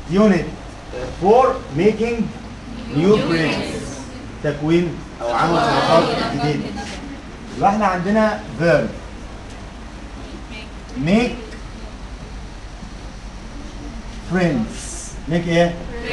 unit for making new friends تكوين او عمل صداقات جديده يبقى احنا عندنا verb make friends make ايه؟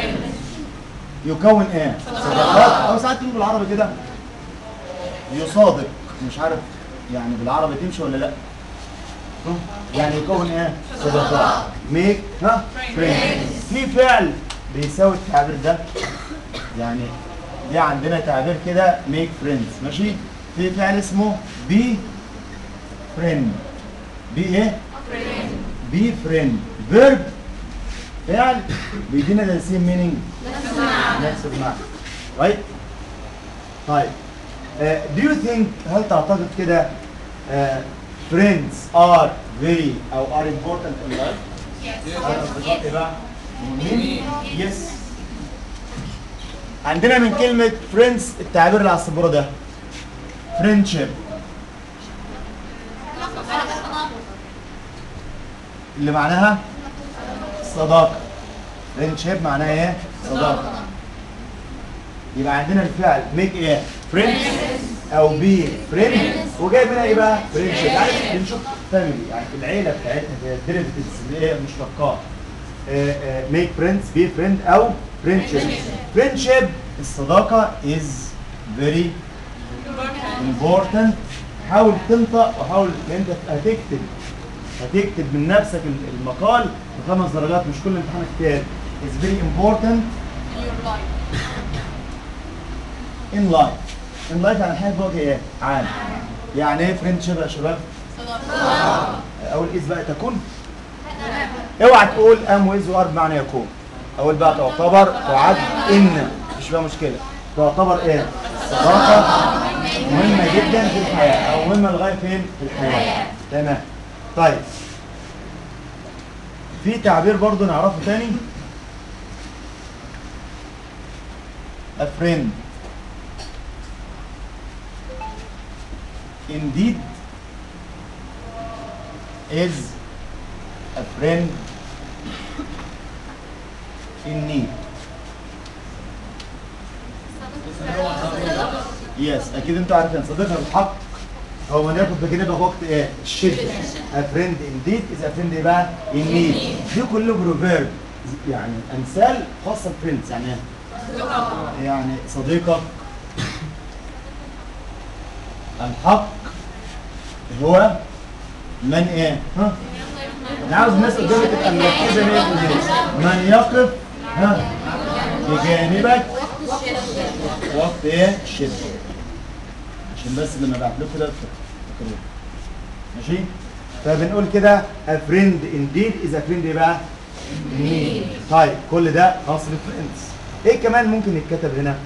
يكون ايه؟ صداقات او ساعات تيجي بالعربي كده يصادق مش عارف يعني بالعربي تمشي ولا لا ها؟ يعني يكون ايه؟ صداقات ميك ها؟ friends في فعل بيساوي التعبير ده يعني دي عندنا تعبير كده ميك فريندز ماشي في فعل اسمه بي فريند بي ايه؟ بي فريند فيرب فعل بيدينا ذا سيم مينينج نفس المعنى رايت طيب uh, do you think هل تعتقد كده uh, friends are very او are important in life؟ أصدقاء إيه بقى؟ مين؟ يس عندنا من كلمة friends التعبير اللي على السبورة ده friendship اللي معناها صداقة friendship معناها ايه؟ صداقة يبقى عندنا الفعل make ايه؟ friends او be friend وجاي منها ايه بقى؟ friendship يعني بنشوف family يعني العيلة بتاعتنا هي derivatives اللي هي مشتقات آه، آه، make friends be friend او friendship friendship الصداقة is very important حاول تنطق وحاول ان انت هتكتب هتكتب من نفسك المقال بخمس درجات مش كل امتحان كتاب is very important in life in life يعني حاجة بوجه ايه؟ عام يعني ايه friendship يا شباب؟ اول از بقى تكون اوعى تقول ام ويز وار بمعنى يكون اول بقى تعتبر تعد ان مش فيها مشكله تعتبر ايه صداقه مهمه جدا في الحياه او مهمه لغايه فين في الحياه تمام طيب في تعبير برضو نعرفه تاني a friend indeed is a friend in need. يس اكيد انتوا عارفين صديقنا بالحق هو من ياخد بجانبك وقت ايه؟ الشده. A friend indeed is a friend ايه بقى؟ in need. دي كله بروفيرب يعني امثال خاصه بفريندز يعني ايه؟ يعني صديقك الحق هو من ايه؟ ها؟ انا عاوز الناس قدامي تبقى مركزه 100% من يقف ها بجانبك وقت ايه؟ الشده عشان بس لما بعت لكم كده تفتكروه ماشي؟ فبنقول كده a friend indeed is a friend ايه بقى؟ indeed. طيب كل ده خاص بالفريندز ايه كمان ممكن يتكتب هنا؟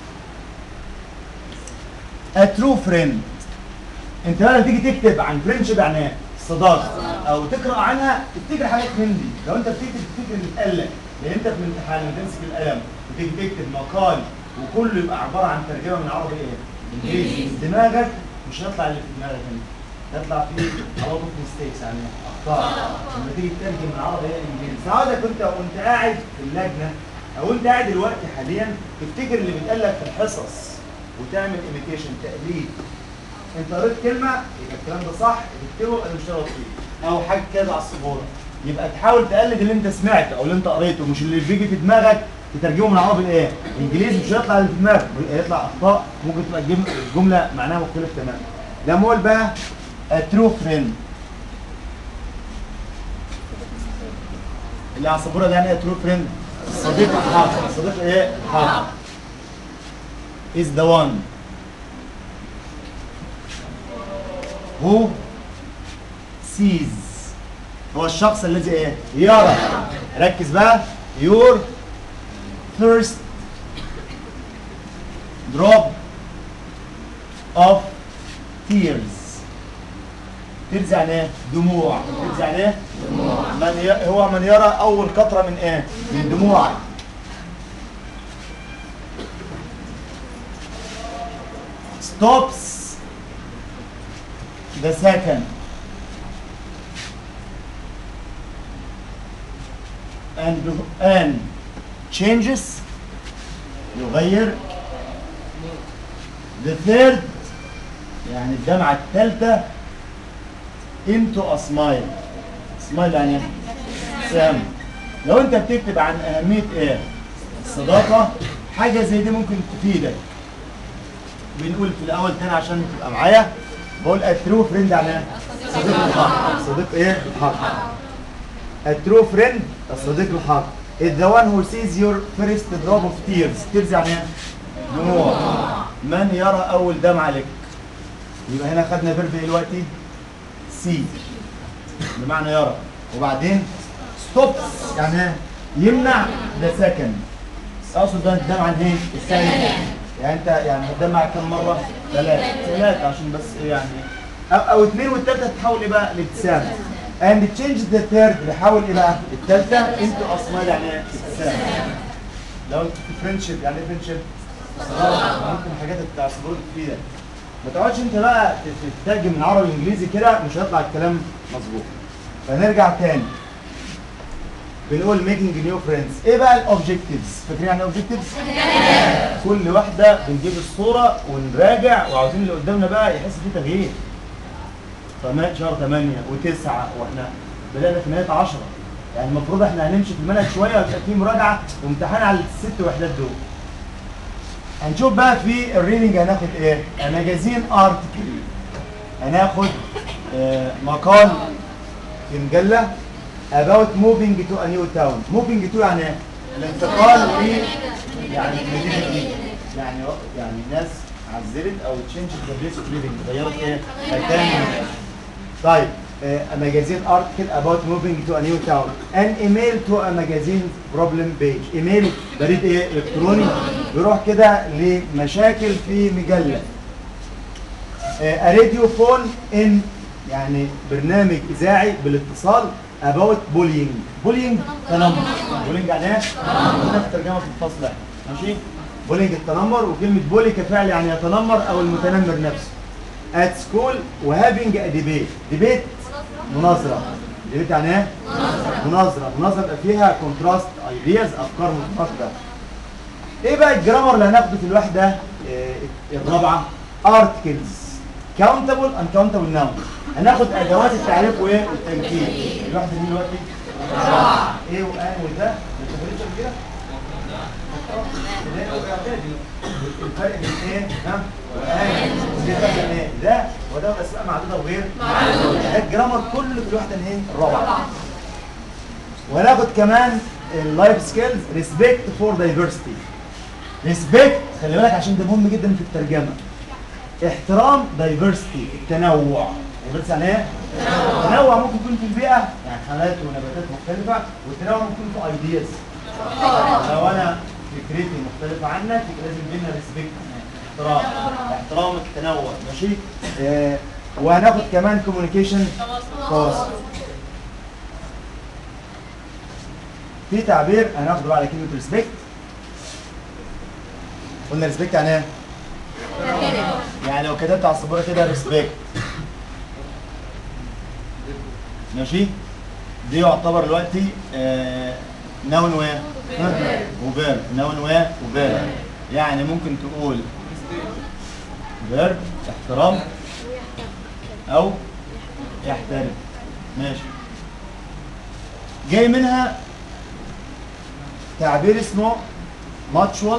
a true friend انت بقى لما تيجي تكتب عن فريندشيب يعني ايه؟ صداقه او تقرا عنها تفتكر حاجات من دي لو انت بتكتب تفتكر اللي اتقال لك لان انت في الامتحان لما تمسك القلم وتيجي تكتب مقال وكله يبقى عباره عن ترجمه من عربي ايه؟ انجليزي دماغك مش هيطلع اللي في دماغك انت هيطلع فيه على ميستيكس يعني اخطاء لما تيجي تترجم من عربي الى انجليزي فعاوزك انت وانت قاعد في اللجنه او انت قاعد دلوقتي حاليا تفتكر اللي بيتقال لك في الحصص وتعمل ايميتيشن تقليد انت قريت كلمه يبقى الكلام ده صح تكتبه انا مش هغلط فيه او حاجه كده على السبوره يبقى تحاول تقلد اللي انت سمعته او اللي انت قريته مش اللي بيجي في دماغك تترجمه من عربي لايه؟ انجليزي مش هيطلع اللي في دماغك هيطلع اخطاء ممكن تبقى الجم- الجمله معناها مختلف تماما لما اقول بقى a true friend اللي على السبوره ده يعني ايه true friend؟ صديق حق صديق ايه؟ حق is the one who sees هو الشخص الذي ايه؟ يرى ركز بقى your first drop of tears tears يعني ايه؟ دموع tears يعني ايه؟ من ي... هو من يرى اول قطره من ايه؟ من دموعك stops the second and and changes يغير the third يعني الدمعة الثالثة into a smile smile يعني سام لو انت بتكتب عن اهمية ايه الصداقة حاجة زي دي ممكن تفيدك بنقول في الاول تاني عشان تبقى معايا بقول الترو فريند يعني ايه؟ صديق الحق صديق ايه الحق الترو فريند الصديق الحق is the one who sees your first drop of tears tears يعني ايه دموع من يرى اول دمعة لك يبقى هنا خدنا فيرب ايه دلوقتي سي بمعنى يرى وبعدين ستوب يعني ايه يمنع ده سكن اقصد ده الدمعة دي الثانية يعني انت يعني هتدمع كم مرة؟ ثلاثة ثلاثة عشان بس ايه يعني او, أو اثنين والثالثة تحول ايه بقى الابتسامة and change the third بحاول ايه بقى الثالثة انتوا اصمال يعني ايه ابتسامة لو انت في فرنشيب يعني ايه فرنشيب؟ ممكن حاجات بتاع صدور تفيدك ما تقعدش انت بقى تترجم من عربي انجليزي كده مش هيطلع الكلام مظبوط فنرجع تاني بنقول ميكينج نيو فريندز ايه بقى الاوبجكتيفز فاكرين يعني اوبجكتيفز كل واحده بنجيب الصوره ونراجع وعاوزين اللي قدامنا بقى يحس في تغيير فما شهر 8 و9 واحنا بدانا في نهايه 10 يعني المفروض احنا هنمشي في المنهج شويه ويبقى في مراجعه وامتحان على الست وحدات دول هنشوف بقى في الريدنج هناخد ايه ماجازين ارتكل هناخد آه مقال في مجله about moving to a new town moving to يعني ايه؟ الانتقال في يعني مدينه جديده يعني يعني ناس عزلت او تشينج ذا بليس اوف ليفنج غيرت ايه مكان طيب a magazine article about moving to a new town an email to a magazine problem page ايميل بريد ايه الكتروني بيروح كده لمشاكل في مجله a radio phone in يعني برنامج اذاعي بالاتصال about bullying bullying تنمر bullying يعني ايه؟ هنا في الترجمه في الفصل احنا ماشي bullying التنمر وكلمه bully كفعل يعني يتنمر او المتنمر نفسه at school وhaving a debate debate مناظره debate يعني ايه؟ مناظره مناظره يبقى فيها contrast ideas افكار متناقضه ايه بقى الجرامر اللي هناخده في الوحده آه، الرابعه articles countable uncountable noun هناخد ادوات التعريف وايه والتنكير الواحده دي دلوقتي ايه وان وده ما تفرقش كده الفرق بين ايه ها وان ودي فرق ايه ده وده اسماء معدوده وغير معدوده الجرامر كله في الوحده الايه الرابعه وهناخد كمان اللايف سكيلز ريسبكت فور دايفرستي ريسبكت خلي بالك عشان ده مهم جدا في الترجمه احترام دايفرستي التنوع دايفرستي يعني ايه؟ التنوع ممكن يكون في البيئه يعني حالات ونباتات مختلفه والتنوع ممكن يكون في ايدياز لو انا فكرتي مختلفه عنك يبقى لازم بينا ريسبكت احترام احترام التنوع ماشي آه وهناخد كمان كوميونيكيشن تواصل في تعبير هناخده بقى على كلمه ريسبكت قلنا ريسبكت يعني ايه؟ يعني لو كتبت على السبوره كده ريسبكت ماشي دي يعتبر دلوقتي آه نون و وفيرب نون و وفيرب يعني ممكن تقول فيرب احترام او يحترم ماشي جاي منها تعبير اسمه mutual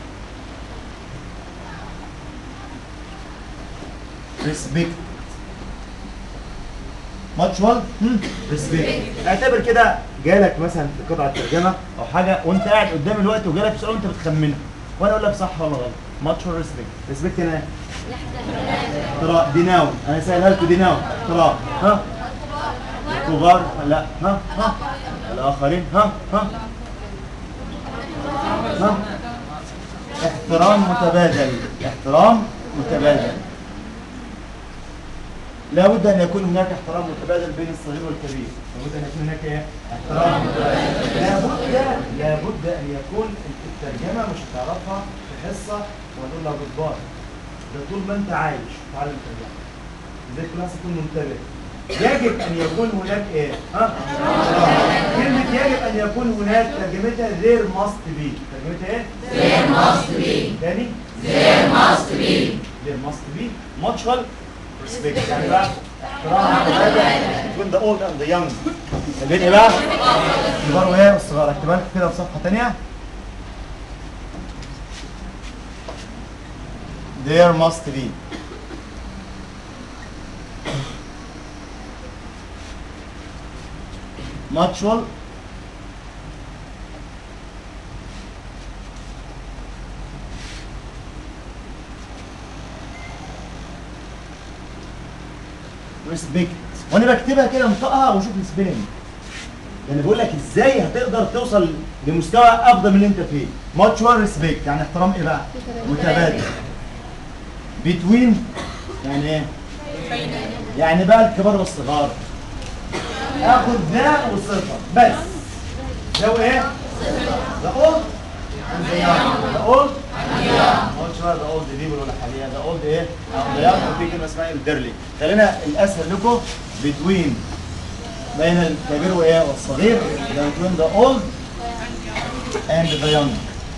ريسبكت ماتشوال ريسبكت اعتبر كده جالك مثلا في قطعه ترجمه او حاجه وانت قاعد قدام الوقت وجالك سؤال وانت بتخمنه وانا اقول لك صح ولا غلط ماتشوال ريسبكت ريسبكت هنا احترام دي ناون انا سائلها لكم دي ناون احترام ها كبار لا ها ها الاخرين ها ها ها احترام متبادل احترام متبادل لابد ان يكون هناك احترام متبادل بين الصغير والكبير لابد ان يكون هناك ايه احترام متبادل لابد لابد ان يكون الترجمه مش هتعرفها في حصه وتقول لها بالضبط ده طول ما انت عايش تتعلم ترجمه ازاي كل الناس تكون منتبه يجب ان يكون هناك ايه ها كلمه يجب ان يكون هناك ترجمتها there must be ترجمتها ايه؟ there must be تاني there must be there must be mutual respect يعني بقى احترام between the old and the young البيت ايه بقى؟ الكبار وايه والصغار اكتبها لك كده في صفحه ثانيه there must be mutual respect وانا بكتبها كده انطقها وشوف السبيلنج يعني بقول لك ازاي هتقدر توصل لمستوى افضل من اللي انت فيه mutual respect يعني احترام ايه بقى متبادل between يعني ايه يعني بقى الكبار والصغار اخد ذا وصفه بس لو ايه ذا اولد ذا اولد ما قلتش بقى ذا اولد بيبل ولا حاليا ذا اولد ايه ذا يانج في كلمه اسمها الديرلي خلينا الاسهل لكم بتوين بين الكبير وايه والصغير بتوين ذا اولد اند ذا يونج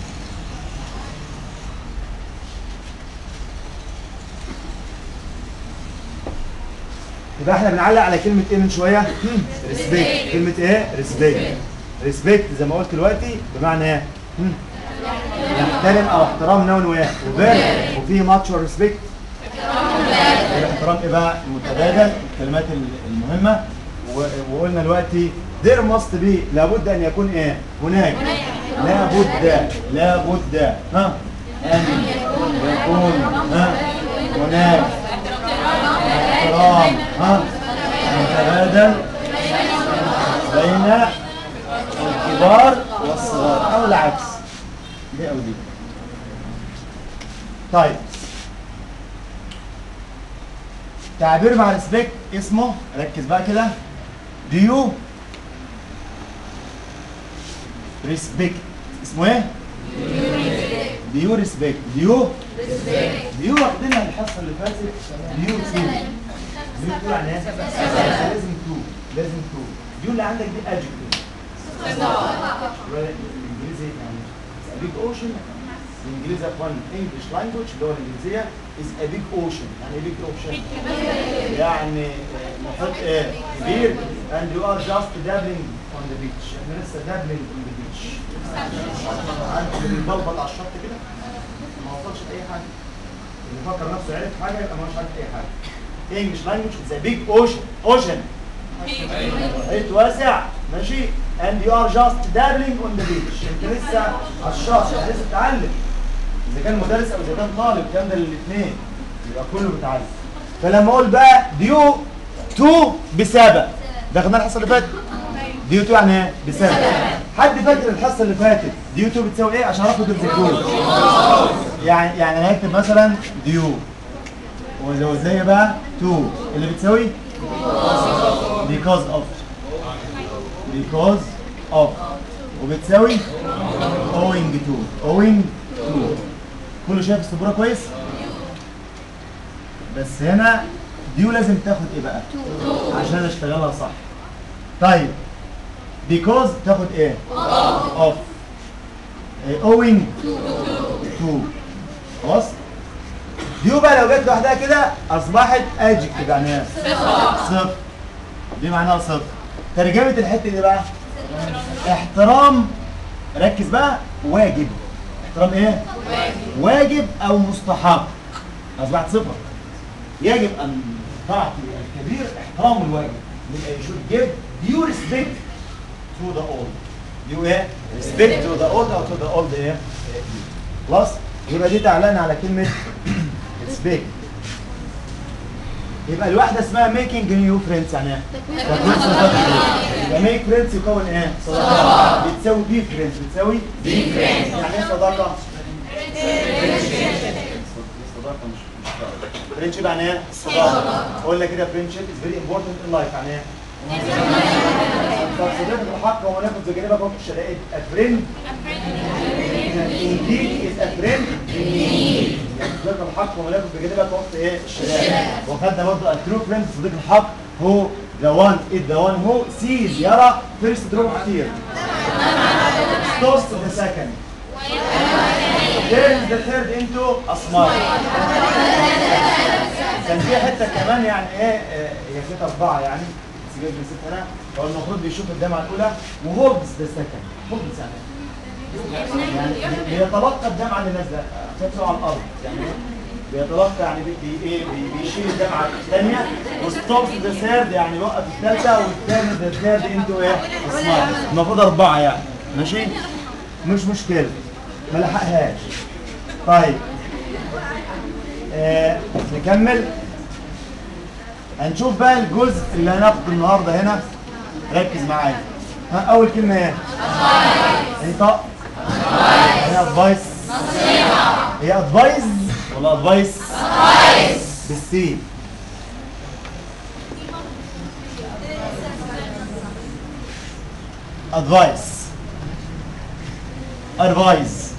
يبقى احنا بنعلق على كلمة ايه من شوية؟ ريسبكت كلمة ايه؟ ريسبكت ريسبكت زي ما قلت دلوقتي بمعنى ايه؟ هم؟ يحترم او احترام نون واحد وفيرب وفي ماتشور ريسبكت الاحترام ايه بقى؟ المتبادل الكلمات ال- المهمة و- وقلنا دلوقتي there must be لابد ان يكون ايه؟ هناك لابد لابد ها؟ ان يكون ها؟ هناك احترام ها متبادل بين الكبار والصغار او العكس دي او دي طيب تعبير مع ريسبكت اسمه ركز بقى كده do you respect اسمه ايه؟ do you respect do you ديو واخدينها الحصه اللي فاتت ديو تو ديو تو يعني ايه؟ لازم تو لازم تو ديو اللي عندك دي ادجكتيف الانجليزي يعني بيج اوشن الانجليزي اخوان انجلش لانجوج اللي هو الانجليزيه از ا بيج اوشن يعني ايه بيج اوشن؟ يعني محيط ايه؟ كبير and you are just dabbling on the beach احنا لسه dabbling on the beach عارف اللي بيبلبط على الشط كده ما وصلش لاي حاجه اللي فكر نفسه عرف حاجه يبقى مش عارف اي حاجه English language is a big ocean ocean محيط واسع ماشي and you are just dabbling on the beach انت لسه على الشط يعني لسه بتتعلم اذا كان مدرس او اذا كان طالب الكلام ده للاثنين يبقى كله بيتعلم فلما اقول بقى ديو تو بسبب ده خدناه الحصه اللي فاتت ديو تو يعني ايه؟ بسبب حد فاكر الحصه اللي فاتت ديو تو بتساوي ايه عشان اعرفوا تفتكروه يعني يعني انا هكتب مثلا ديو ولو زي بقى تو اللي بتساوي because of because of وبتساوي owing to owing to كله شايف السبوره كويس بس هنا ديو لازم تاخد ايه بقى عشان اشتغلها صح طيب because تاخد ايه of إيه، owing to خلاص ديو بقى لو جت لوحدها كده اصبحت adjective يعني ايه صفر دي معناها صفر ترجمه الحته دي بقى احترام ركز بقى واجب احترام ايه واجب او مستحق اصبحت صفر يجب ان تعطي الكبير احترام الواجب يبقى you should give due respect to the old you ايه respect to the old او to the old ايه خلاص يبقى دي تعلقنا على كلمه respect يبقى الواحده اسمها making new friends يعني ايه تكوين صداقات جديدة. يبقى make friends يكون ايه صداقه بتساوي be friends بتساوي be friends يعني ايه صداقه صداقه مش مش فريندشيب يعني ايه؟ صداقة قلنا كده فريندشيب از فيري امبورتنت ان لايف يعني ايه؟ طب صديق الحق هو ناخد بجانبك وقت الشدائد a friend indeed is a friend indeed صديق الحق هو ناخد بجانبك وقت ايه؟ الشدائد وخدنا برضه a true friend صديق الحق هو the one is the one who sees يرى first drop of tear stops the second turns the third into a smile كان في حته كمان يعني ايه آه، هي كانت اربعه يعني بس جايب من ست هنا هو المفروض بيشوف الدمعه الاولى وهولدز ذا سكند هولدز يعني يعني بيتلقى الدمعه اللي نازله خدته على الارض يعني بيتلقى يعني بي بي ايه بي- بيشيل الدمعه الثانيه وستوبس ذا ثيرد يعني يوقف الثالثه والثاني ذا ثيرد انتو ايه اسمها المفروض اربعه يعني ماشي مش مشكله ما لحقهاش طيب آه نكمل هنشوف بقى الجزء اللي هناخده النهارده هنا ركز معايا ها اول كلمه ايه انطق هي ادفايس هي ادفايس ولا ادفايس بالسين ادفايس ادفايس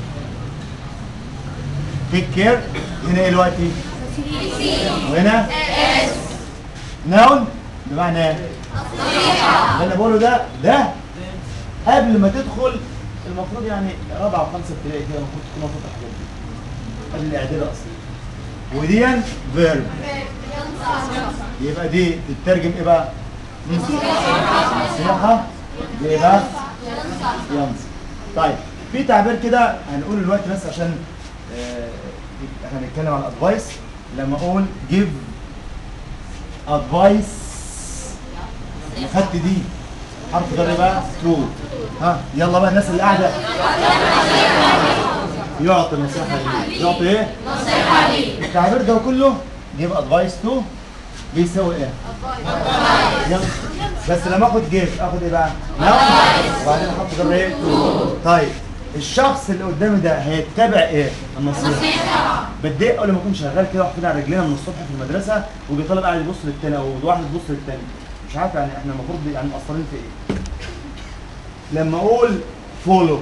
تيك كير هنا ايه دلوقتي وهنا ناون بمعنى ايه اللي انا بقوله ده ده قبل ما تدخل المفروض يعني رابعه وخمسه ابتدائي كده المفروض تكون واخد الحاجات دي قبل الاعداد اصلا ودي فيرب يبقى دي تترجم ايه بقى؟ نصيحه دي ايه بقى؟ ينصح طيب في تعبير كده هنقول دلوقتي بس عشان آه، احنا هنتكلم عن ادفايس لما اقول give advice خدت دي حرف جر بقى ترو ها يلا بقى الناس اللي قاعده يعطي نصيحه ليه يعطي ايه نصيحه ليه التعبير ده كله give advice to بيساوي ايه يلا بس لما اخد جيف اخد ايه بقى نعم وبعدين احط جر ايه طيب الشخص اللي قدامي ده هيتبع ايه النصيحه بتضايق اول ما اكون شغال كده واقفين على رجلينا من الصبح في المدرسه وجي طالب قاعد يبص للتاني او واحد يبص للتاني مش عارف يعني احنا المفروض يعني مقصرين في ايه لما اقول فولو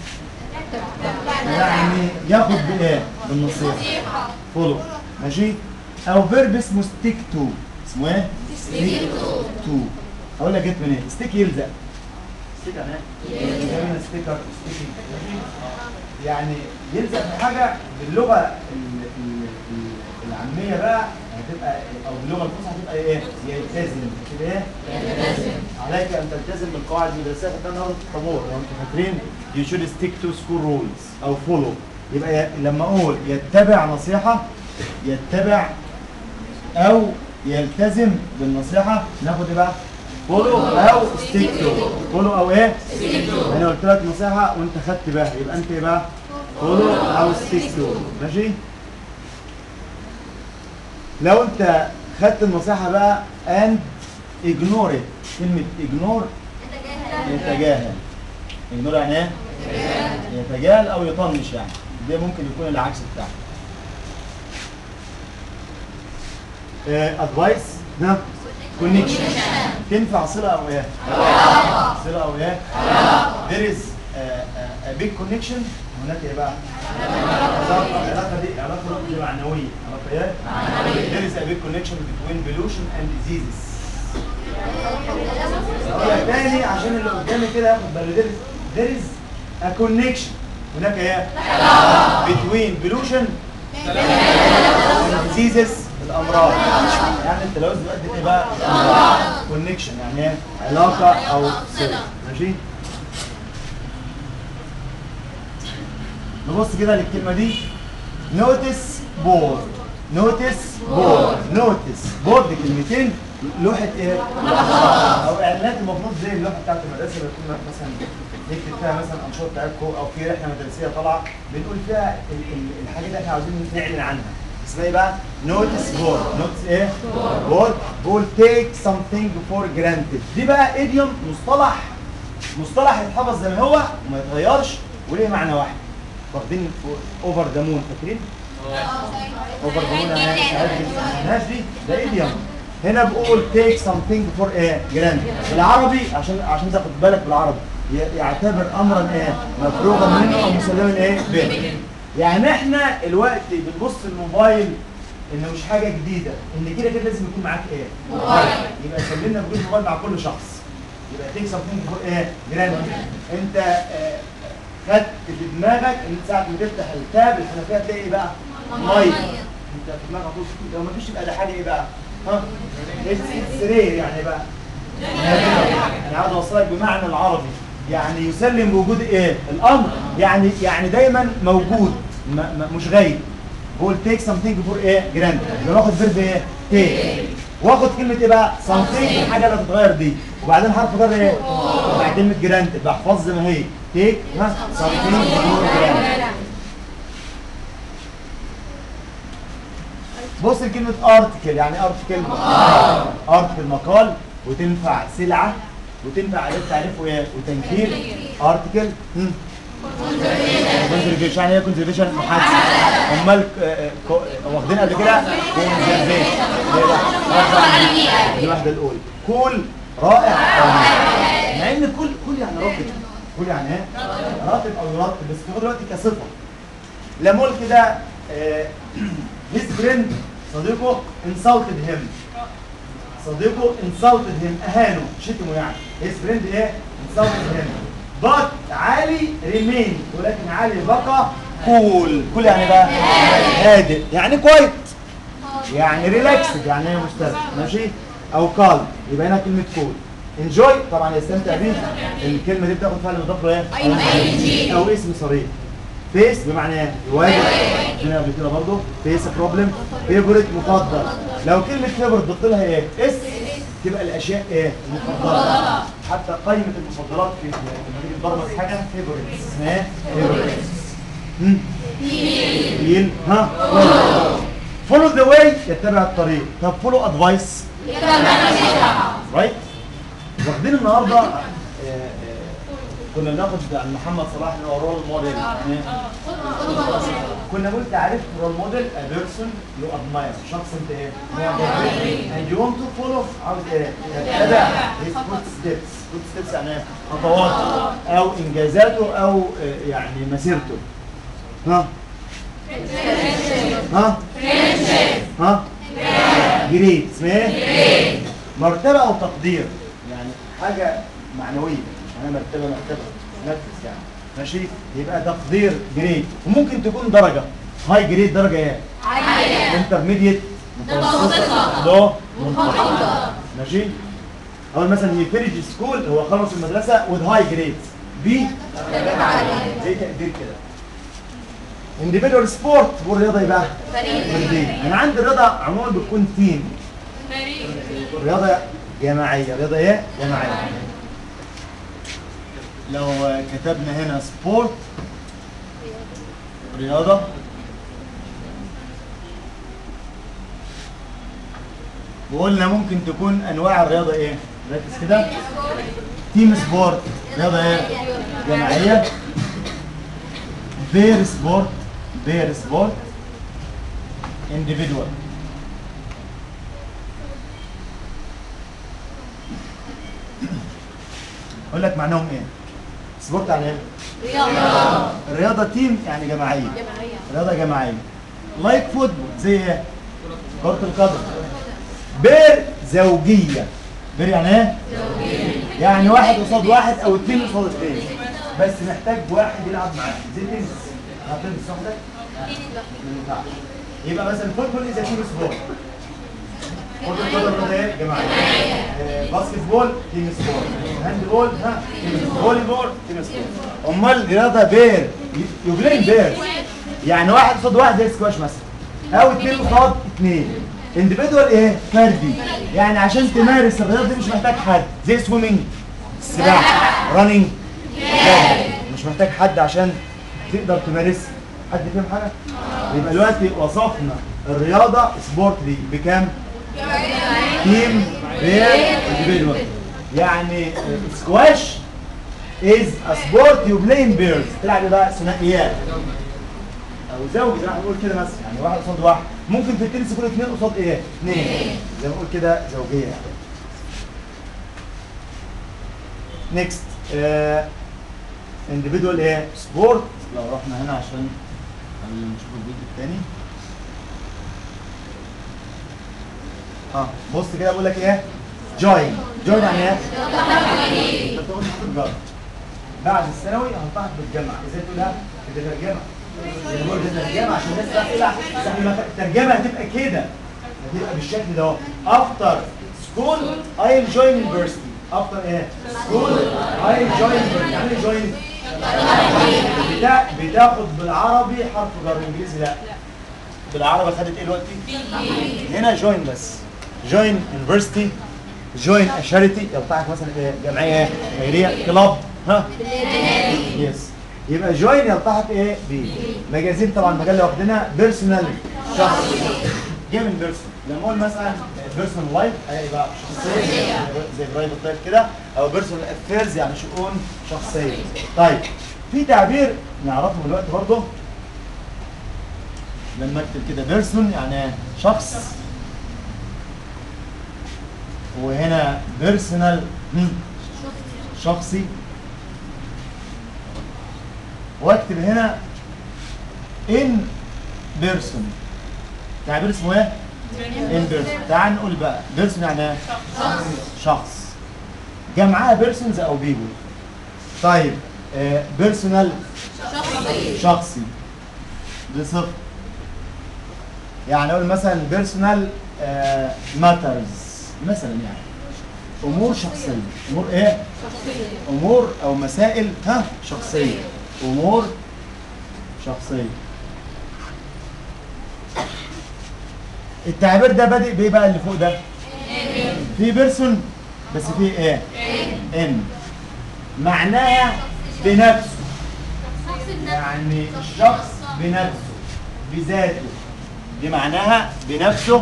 يعني ياخد بايه بالنصيحه فولو ماشي او فيرب اسمه ستيك تو اسمه ايه ستيك تو هقول لك جت منين ستيك يلزق ستيك يعني ايه جاي من ستيكر ستيكينج يعني يلزق في حاجه باللغه ال- ال- ال- العاميه بقى هتبقى او باللغه الفصحى هتبقى ايه؟ يلتزم كده ايه؟ يلتزم عليك ان تلتزم بالقواعد المدرسيه خدتها النهارده في الطابور لو انتوا فاكرين you should stick to school rules او follow يبقى ي- لما اقول يتبع نصيحه يتبع او يلتزم بالنصيحه ناخد ايه بقى؟ فولو او ستيك تو فولو او ايه؟ انا قلت لك نصيحه وانت خدت بها يبقى انت ايه بقى؟ فولو او ستيك تو ماشي؟ لو انت خدت النصيحه بقى and ignore it كلمه ignore يتجاهل ignore يعني ايه؟ يتجاهل او يطنش يعني ده ممكن يكون العكس بتاعه ادفايس ها كونكشن تنفع صله او ايه؟ صله او ايه؟ there is a, a, a big connection هناك ايه بقى؟ علاقه العلاقه دي علاقه لغه معنويه علاقه ايه؟ there is a big connection between pollution and diseases اقول لك تاني عشان اللي قدامي كده ياخد باله there is, there is a connection هناك ايه؟ between pollution and diseases الامراض يعني انت لو دلوقتي ايه بقى؟ كونكشن يعني ايه؟ علاقه او صله ماشي؟ نبص كده للكلمه دي نوتس بورد نوتس بورد نوتس بورد كلمتين لوحه ايه؟ او اعلانات المفروض زي اللوحه بتاعت المدرسه اللي بتكون مثلا نكتب فيها مثلا انشطه بتاعتكم او في رحله مدرسيه طالعه بنقول فيها ال- ال- الحاجه اللي احنا عاوزين نعلن عنها اسمها ايه بقى؟ نوتس بورد نوتس ايه؟ بورد بقول تيك something فور جرانتد دي بقى ايديوم مصطلح مصطلح يتحفظ زي ما هو وما يتغيرش وليه معنى واحد واخدين اوفر ذا مون فاكرين؟ اوفر ذا مون انا مش عارف الناس دي ده ايديوم هنا بقول تيك something فور ايه جراند بالعربي عشان عشان تاخد بالك بالعربي ي- يعتبر امرا ايه مفروغا منه او مسلما ايه به يعني احنا الوقت بنبص الموبايل ان مش حاجه جديده ان كده كده لازم يكون معاك ايه يبقى سلمنا بجوز موبايل مع كل شخص يبقى تيك سمثينج فور ايه جراند انت آه، خدت في دماغك ان ساعه ما تفتح التاب الحنفيه تلاقي ايه بقى ميه انت في دماغك على طول لو ما فيش يبقى ده حاجه ايه بقى ها سرير يعني إيه بقى انا عاوز اوصلك بمعنى العربي يعني يسلم بوجود ايه الامر يعني يعني دايما موجود ما ما مش غايب بقول تيك something فور ايه جراند يبقى باخد فيرب ايه تيك واخد كلمه ايه بقى something الحاجه اللي هتتغير دي وبعدين حرف جر ايه بعد كلمه جراند يبقى احفظ زي ما هي تيك ها something فور جراند بص لكلمة ارتكل يعني ارتكل ارتكل مقال وتنفع سلعة وتنفع أداة تعريف وإيه؟ وتنكير ارتكل كونزرفيشن يعني ايه كونزرفيشن محادثة امال ك- آه، كو- واخدين قبل كده كونزرفيشن دي واحدة الأولى كول رائع أو مع ان كل كل يعني راتب كل يعني ايه؟ راتب او يرتب بس بياخد دلوقتي كصفة لامول كده هيز فريند صديقه insulted him صديقه insulted him اهانه شتمه يعني his friend ايه insulted him but علي remained ولكن علي بقى cool cool يعني بقى هادئ يعني كويت يعني ريلاكسد يعني ايه مسترخي ماشي او كالم يبقى هنا كلمه كول انجوي طبعا يستمتع بيه الكلمه دي بتاخد فعل مضاف له ايه او اسم صريح فيس بمعنى ايه يواجه هنا قبل كده برضه فيس بروبلم فيفورت مفضل لو كلمه فيفورت ضفت لها ايه اس تبقى الاشياء ايه المفضله حتى قائمه المفضلات في لما تيجي تبرمج حاجه فيفورت اسمها ايه فيفورت فيل ها فولو ذا واي يتبع الطريق طب فولو ادفايس رايت واخدين النهارده آه، آه، كنا بناخد عن محمد صلاح اللي هو رول موديل يعني كنا بنقول تعريف رول موديل a person you admire شخص انت ايه معجب بيه and you want to follow عاوز ايه تتبع his footsteps footsteps يعني ايه خطواته او انجازاته او آه، يعني مسيرته ها ها ها جريد اسمها ايه مرتبه او تقدير يعني حاجه معنويه مش معناها مرتبه مرتبه نفس يعني ماشي يبقى تقدير جريد وممكن تكون درجه هاي جريد درجه ايه انترميديت متوسطه لو منخفضه ماشي اول مثلا هي فينيش سكول هو خلص المدرسه وذ هاي جريد بي زي تقدير كده individual سبورت والرياضه يبقى فرديه انا عندي الرياضه عموما بتكون تيم رياضه جماعيه رياضه ايه جماعيه لو كتبنا هنا سبورت رياضه وقلنا ممكن تكون انواع الرياضه ايه ركز كده تيم سبورت رياضه ايه جماعيه بير سبورت بير سبورت individual اقول لك معناهم ايه سبورت يعني ايه الرياضه تيم يعني جماعيه رياضه جماعيه لايك فوتبول زي ايه كره القدم بير زوجيه بير يعني ايه يعني واحد قصاد واحد او اتنين قصاد اتنين بس محتاج واحد يلعب معاه زي التنس هتلبس وحدك ما ينفعش يبقى مثلا فوتبول اذا تيم سبورت كرة القدم رياضة ايه؟ جماعية. آه، باسكت بول تيم سبورت. هاند بول ها تيم سبورت. فولي بول تيم سبورت. امال رياضة بير يو بلاي بير يعني واحد قصاد واحد زي سكواش مثلا او اتنين قصاد اتنين انديفيدوال ايه؟ فردي يعني عشان تمارس الرياضة دي مش محتاج حد زي سويمنج السباحة رانينج مش محتاج حد عشان تقدر تمارسها حد فاهم حاجة؟ يبقى دلوقتي وصفنا الرياضة سبورت دي بكام؟ تيم بير individual يعني سكواش از ا سبورت يو بلاي ان بيرز تلعب إيه بقى ثنائيات او زوجي زي ما بنقول كده مثلا يعني واحد قصاد واحد ممكن في التنس يكون اثنين قصاد ايه؟ اثنين زي ما بنقول كده زوجيه يعني نيكست individual ايه؟ سبورت لو رحنا هنا عشان نشوف الجزء الثاني اه بص كده بقول لك ايه جوين جوين يعني ايه انت بتاخد تجاره بعد الثانوي هنطلعك بالجامعه ازاي تقولها بتترجمها يعني بقول بتترجمها عشان الناس بقى تقلع زي ما الترجمه هتبقى كده هتبقى بالشكل ده اهو افتر سكول اي جوين يونيفرستي افتر ايه سكول اي جوين يعني ايه جوين بتا... بتاخد بالعربي حرف جر انجليزي لا بالعربي خدت ايه دلوقتي هنا جوين بس جوين يونيفرستي جوين اشاريتي يلتحق مثلا ايه جمعيه خيريه كلاب ها يس يبقى جوين يلتحق ايه ب مجازين طبعا المجال اللي واخدينها بيرسونال شخص جيفن بيرسون لما اقول مثلا بيرسونال لايف هيبقى شخصيه زي برايفت لايف كده او بيرسونال افيرز يعني شؤون شخصيه طيب في تعبير نعرفه دلوقتي برضه لما اكتب كده بيرسون يعني شخص وهنا بيرسونال شخصي واكتب هنا ان بيرسون تعبير اسمه ايه؟ ان بيرسون تعال نقول بقى بيرسون يعني ايه؟ شخص جمعها بيرسونز او بيبل طيب بيرسونال شخصي دي صفر يعني اقول مثلا بيرسونال ماترز مثلا يعني امور شخصيه امور ايه امور او مسائل ها شخصيه امور شخصيه التعبير ده بادئ بايه بقى اللي فوق ده في بيرسون بس في ايه ان معناها بنفسه يعني الشخص بنفسه بذاته دي معناها بنفسه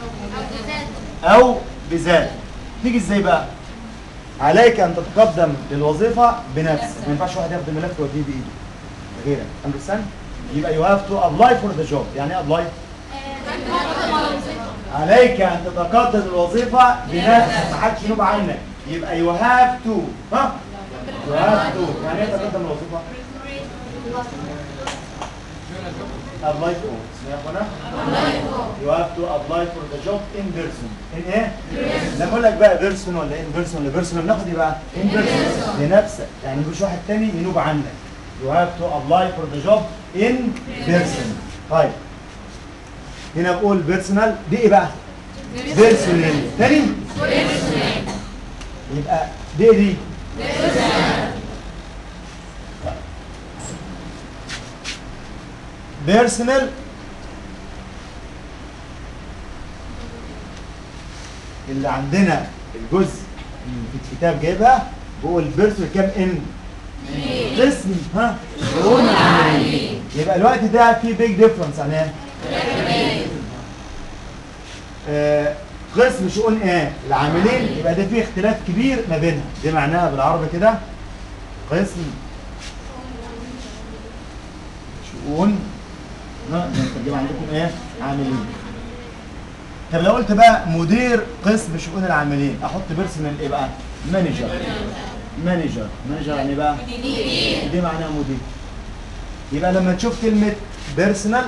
او بذاته تيجي ازاي بقى عليك ان تتقدم للوظيفه بنفسك ما ينفعش واحد ياخد الملف ويوديه بايده غيرك اندرستاند يبقى يو هاف تو ابلاي فور ذا جوب يعني ايه ابلاي عليك ان تتقدم للوظيفه بنفسك ما حدش ينوب عنك يبقى يو هاف تو ها يو هاف تو يعني ايه تتقدم للوظيفه apply for اسمها يا اخوانا you have to apply for the job in person in ايه لما اقول لك بقى بيرسون ولا ان بيرسون ولا بيرسون بناخد ايه بقى ان بيرسون لنفسك يعني مش واحد تاني ينوب عنك you have to apply for the job in person طيب هنا بقول بيرسونال دي ايه بقى بيرسونال تاني يبقى دي دي بيرسونال اللي عندنا الجزء اللي في الكتاب جايبها بقول بيرسونال كام ان قسم ها شؤون عمليه يبقى الوقت ده في بيج ديفرنس عن ايه؟ آه، قسم شؤون ايه؟ العاملين يبقى ده فيه اختلاف كبير ما بينها دي معناها بالعربي كده قسم شؤون ها الترجمه عندكم ايه؟ عاملين طب لو قلت بقى مدير قسم شؤون العاملين احط بيرسونال ايه بقى؟ مانجر مانجر مانجر يعني إيه بقى؟ دي معناها مدير يبقى لما تشوف كلمة بيرسونال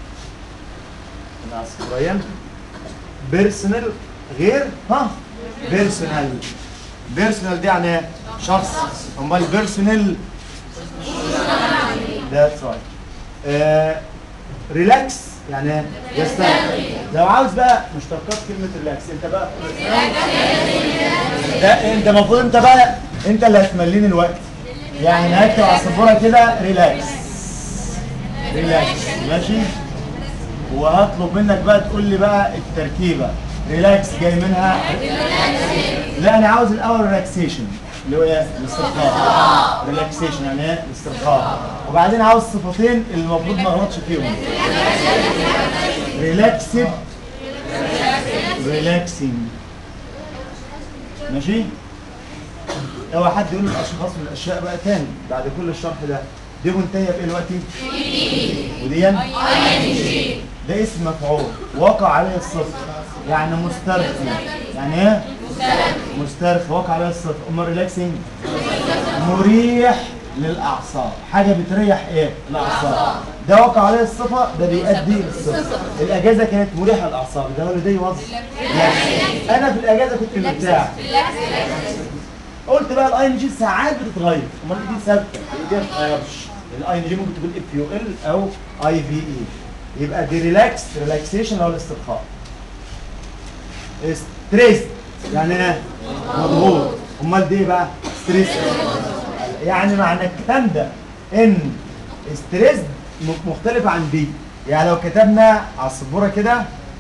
شوية بيرسونال غير ها بيرسونال بيرسونال دي يعني إيه؟ شخص امال بيرسونال ذاتس رايت ريلاكس يعني إيه؟ يسترخي لو عاوز بقى مشتقات كلمة ريلاكس انت بقى لا انت المفروض انت بقى انت اللي هتمليني الوقت يعني هكتب على السبوره كده ريلاكس ريلاكس ماشي وهطلب منك بقى تقول لي بقى التركيبه ريلاكس جاي منها لا انا عاوز الاول ريلاكسيشن اللي هو ايه الاسترخاء ريلاكسيشن يعني ايه الاسترخاء وبعدين عاوز صفتين اللي المفروض ما اغلطش فيهم ريلاكسد ريلاكسينج ماشي اوعى حد يقول الاشخاص من الاشياء بقى تاني بعد كل الشرح ده دي منتهيه بايه دلوقتي؟ ودي ده اسم مفعول وقع عليه الصفر يعني مسترخي يعني ايه؟ مسترخي وقع عليه الصفر امال ريلاكسنج مريح للاعصاب حاجه بتريح ايه؟ الاعصاب ده وقع عليه الصفه ده بيؤدي للصفه الاجازه كانت مريحه للاعصاب ده هوليداي واز انا في الاجازه كنت مرتاح قلت بقى الاي ان جي ساعات بتتغير امال دي ثابته دي ما بتتغيرش الاي ان جي ممكن تكون اف يو ال او اي في اي يبقى دي ريلاكس ريلاكسيشن او الاسترخاء ستريس يعني ايه مضغوط امال دي إيه بقى ستريس يعني معنى الكلام ده ان ستريس مختلف عن دي يعني لو كتبنا على السبوره كده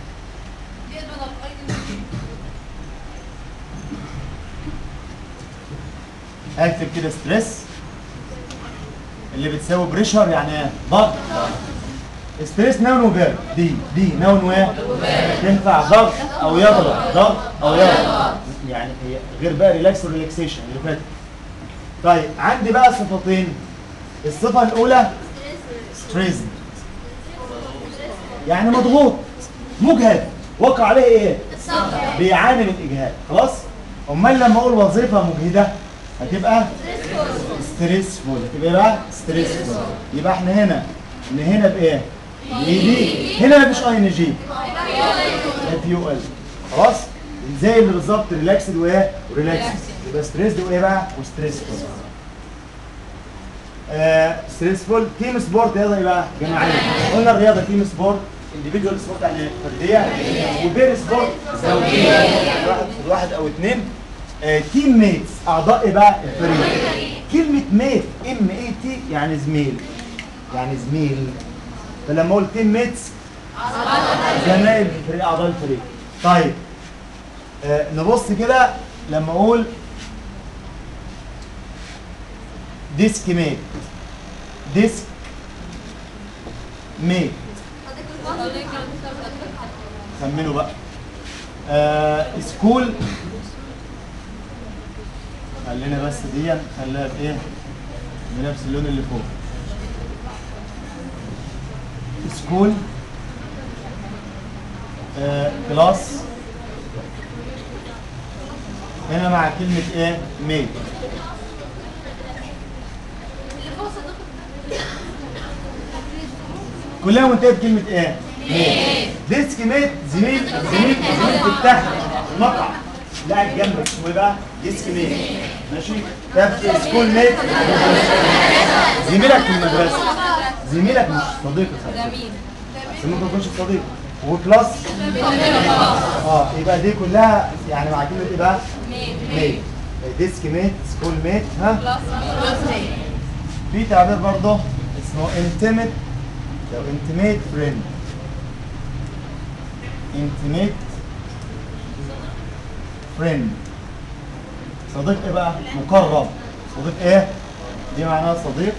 اكتب كده ستريس اللي بتساوي بريشر يعني ايه ضغط ستريس نون وفيرب دي دي نون وايه تنفع ضغط او يضغط ضغط او يضغط يعني هي غير بقى ريلاكس وريلاكسيشن اللي فاتت طيب عندي بقى صفتين الصفه الاولى ستريس يعني مضغوط مجهد وقع عليه ايه بيعاني من اجهاد خلاص امال لما اقول وظيفه مجهده هتبقى ستريسفول هتبقى ايه بقى ستريسفول يبقى احنا هنا ان هنا بايه دي هنا مفيش اي ان جي اف يو ال خلاص زي اللي بالظبط ريلاكسد وايه وريلاكسد يبقى ستريسد وايه بقى وستريسفول آه ستريسفول تيم سبورت رياضه ايه بقى جماعيه قلنا الرياضه تيم سبورت انديفيدوال سبورت يعني فرديه وبين سبورت زوجيه يعني واحد واحد او اثنين تيم ميتس اعضاء ايه بقى الفريق كلمه ميت ام اي تي يعني زميل يعني زميل فلما اقول تيم ميتس زمايل الفريق اعضاء الفريق طيب آه نبص كده لما اقول ديسك ميت ديسك ميت خمنوا بقى آه سكول خلينا بس دي خليها بايه بنفس اللون اللي فوق سكول آه كلاس هنا مع كلمة ايه ميت كلها منتهية بكلمة ايه ميت ديسك ميت زميل زميل زميل في التحت المقع لاعب جنبك اسمه ايه بقى؟ ديسك ميت ماشي؟ طب سكول ميت زميلك في المدرسة زميلك مش صديقك جميل بس ممكن يكونش صديق وكلاس اه يبقى دي كلها يعني مع كلمة ايه بقى؟ ميت ديسك ميت سكول ميت ها؟ في تعبير برضه اسمه انتمت لو انتميت فريند انتميت فريند صديق ايه بقى؟ مقرب صديق ايه؟ دي معناها صديق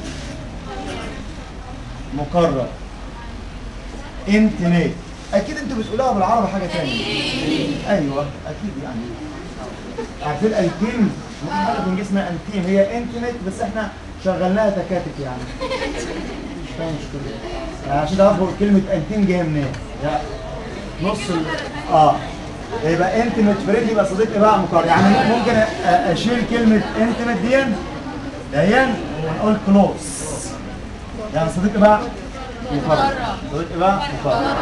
مقرب انتميت اكيد انتوا بتقولوها بالعربي حاجه ثانيه ايوه اكيد يعني عارفين التيم ممكن نعرف ان اسمها انتيم هي انتيميت بس احنا شغلناها تكاتك يعني مش فاهم مشكله يعني عشان تعرفوا كلمه انتيم جايه منين لا نص ال... اه يبقى انتيميت فريد يبقى صديق ايه بقى مقرب يعني ممكن أ- اشيل كلمه انتيميت دي دهيا ونقول كلوز يعني صديق إيه بقى مقرب صديق إيه بقى مقرب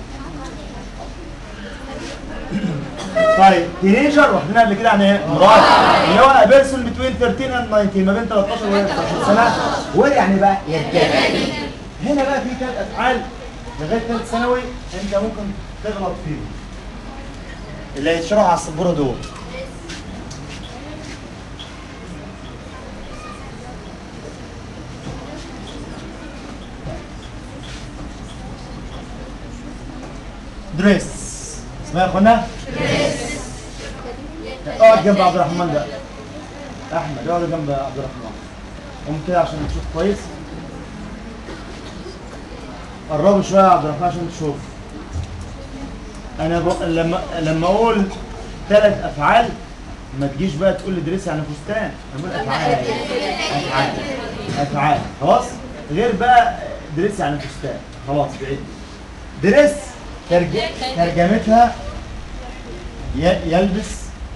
طيب تينيجر واخدينها قبل كده يعني ايه؟ مراهق اللي هو بيرسون بتوين 13 اند 19 ما بين 13 و 19 سنه ويعني بقى يرتدي هنا بقى في ثلاث افعال لغايه ثالث ثانوي انت ممكن تغلط فيهم اللي هيتشرحوا على السبوره دول دريس اسمها يا اخوانا؟ اقعد جنب عبد الرحمن ده احمد اقعد جنب عبد الرحمن قوم كده عشان تشوف كويس قربوا شويه يا عبد الرحمن عشان تشوف انا ب... لما لما اقول ثلاث افعال ما تجيش بقى تقول لي دريس يعني فستان انا بقول افعال افعال افعال خلاص غير بقى دريس يعني فستان خلاص بعيد دريس ترج... ترجمتها ي- يلبس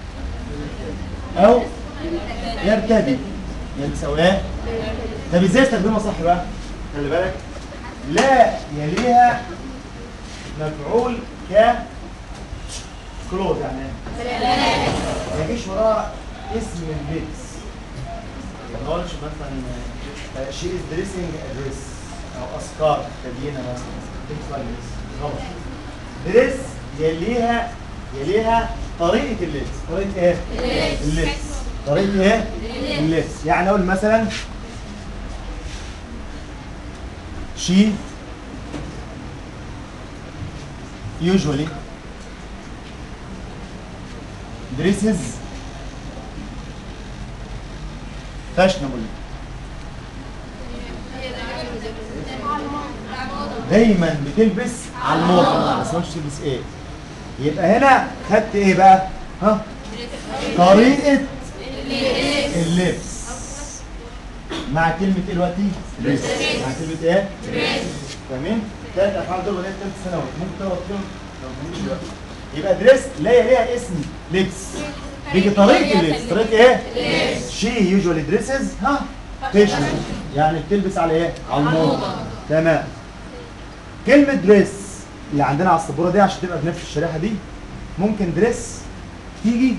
او يرتدي يلبس او ايه طب ازاي استخدمها صح بقى خلي بالك لا يليها مفعول ك كلوز يعني ايه؟ ما يجيش وراها اسم اللبس ما نقولش مثلا شي از دريسنج ادريس او اسكار تدينا مثلا things like this. غلط دريس يليها يليها طريقة اللبس طريقة ايه؟ اللبس طريقة ايه؟ اللبس يعني اقول مثلا she usually dresses fashionable دايما بتلبس على الموضة بس ما قلتش تلبس ايه يبقى هنا خدت ايه بقى ها طريقة اللبس مع كلمة ايه دلوقتي؟ دريس مع كلمة ايه؟ فاهمين؟ ثلاث افعال دول لغاية ثالث ثانوي ممكن تغلط فيهم لو ما فهمتش دلوقتي يبقى دريس لا ليها اسم لبس بيجي طريقة اللبس طريقة ايه؟ شي يوجوالي دريسز ها فيشن يعني بتلبس على ايه؟ على الموضة تمام كلمة دريس اللي عندنا على السبورة دي عشان تبقى بنفس الشريحة دي ممكن دريس تيجي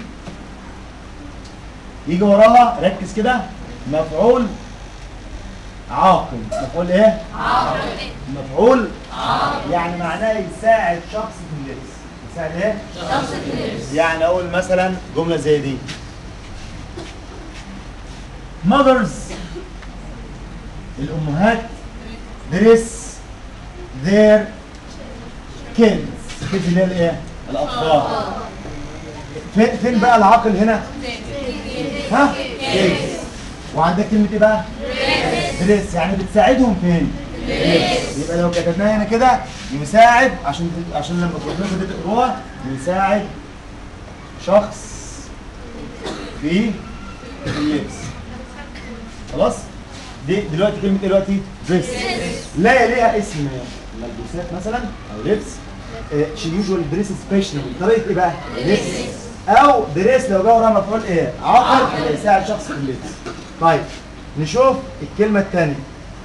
يجي وراها ركز كده مفعول عاقل مفعول ايه؟ عاقل مفعول عاقل يعني معناه يساعد شخص في اللبس يساعد ايه؟ شخص في اللبس يعني اقول مثلا جملة زي دي mothers الامهات دريس their kids kids اللي هي الايه؟ الاطفال فين فين بقى العاقل هنا؟ ها؟ kids وعندك كلمة ايه بقى؟ دريس يعني بتساعدهم فين؟ يبقى لو كتبناها هنا كده يساعد عشان عشان لما تروحوا دي تقروها يساعد شخص في اللبس خلاص؟ دي دلوقتي كلمة ايه دلوقتي؟ دريس لا ليها اسم ملبوسات مثلا او لبس شي يوجوال دريس سبيشال طريقة ايه بقى؟ لبس او دريس لو جه وراها مفعول ايه؟ عاقل يبقى يساعد شخص في اللبس طيب نشوف الكلمة الثانية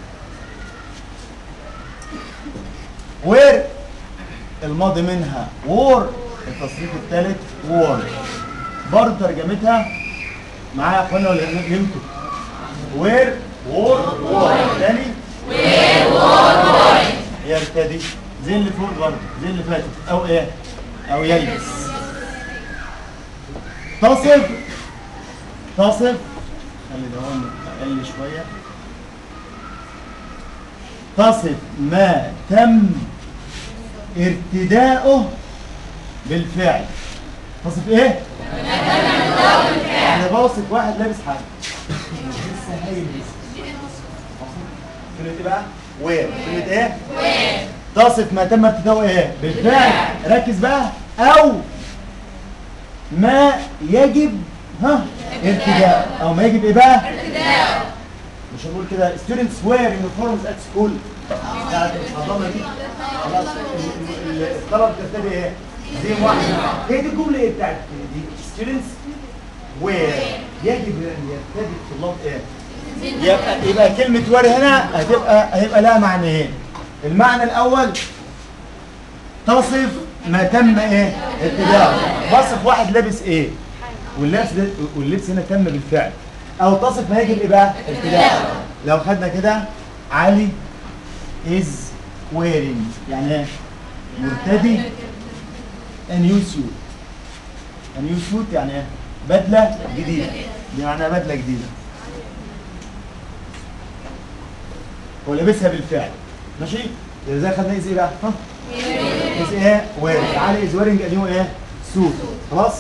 وير الماضي منها وور التصريف الثالث وور برضه ترجمتها معايا يا اخوانا ولا نمتوا وير وور وور تاني وير وور وور يرتدي زي اللي فوق برضه زي اللي فاتت او ايه او يلبس تصف تصف خلي ده هون اقل شويه تصف ما تم ارتداؤه بالفعل تصف ايه؟ انا بوصف واحد لابس حاجه لسه هيلبس كلمة ايه بقى؟ وير كلمة ايه؟ وير تصف ما تم ارتداؤه ايه؟ بالفعل ركز بقى او ما يجب ها ارتداؤه او ما يجب ايه بقى؟ ارتداؤه مش هنقول كده students wear uniforms at school بتاعت الحضانه دي خلاص ال- ال- الطلب ترتدي ايه؟ زي واحد هي دي الجمله ايه بتاعت دي students wear يجب ان يرتدي الطلاب ايه؟ يبقى يبقى كلمه wear هنا هتبقى هيبقى لها معنيين المعنى الاول تصف ما تم ايه؟ ارتداؤه بصف واحد لابس ايه؟ واللبس ده واللبس هنا تم بالفعل او تصف ما يجب ايه بقى؟ ارتداء لو خدنا كده علي is wearing يعني ايه؟ مرتدي a new suit a new suit يعني ايه؟ بدلة جديدة دي معناها بدلة جديدة هو لابسها بالفعل ماشي؟ ازاي خدنا is ايه بقى؟ ها؟ is ايه؟ wearing علي is wearing a new ايه؟ suit خلاص؟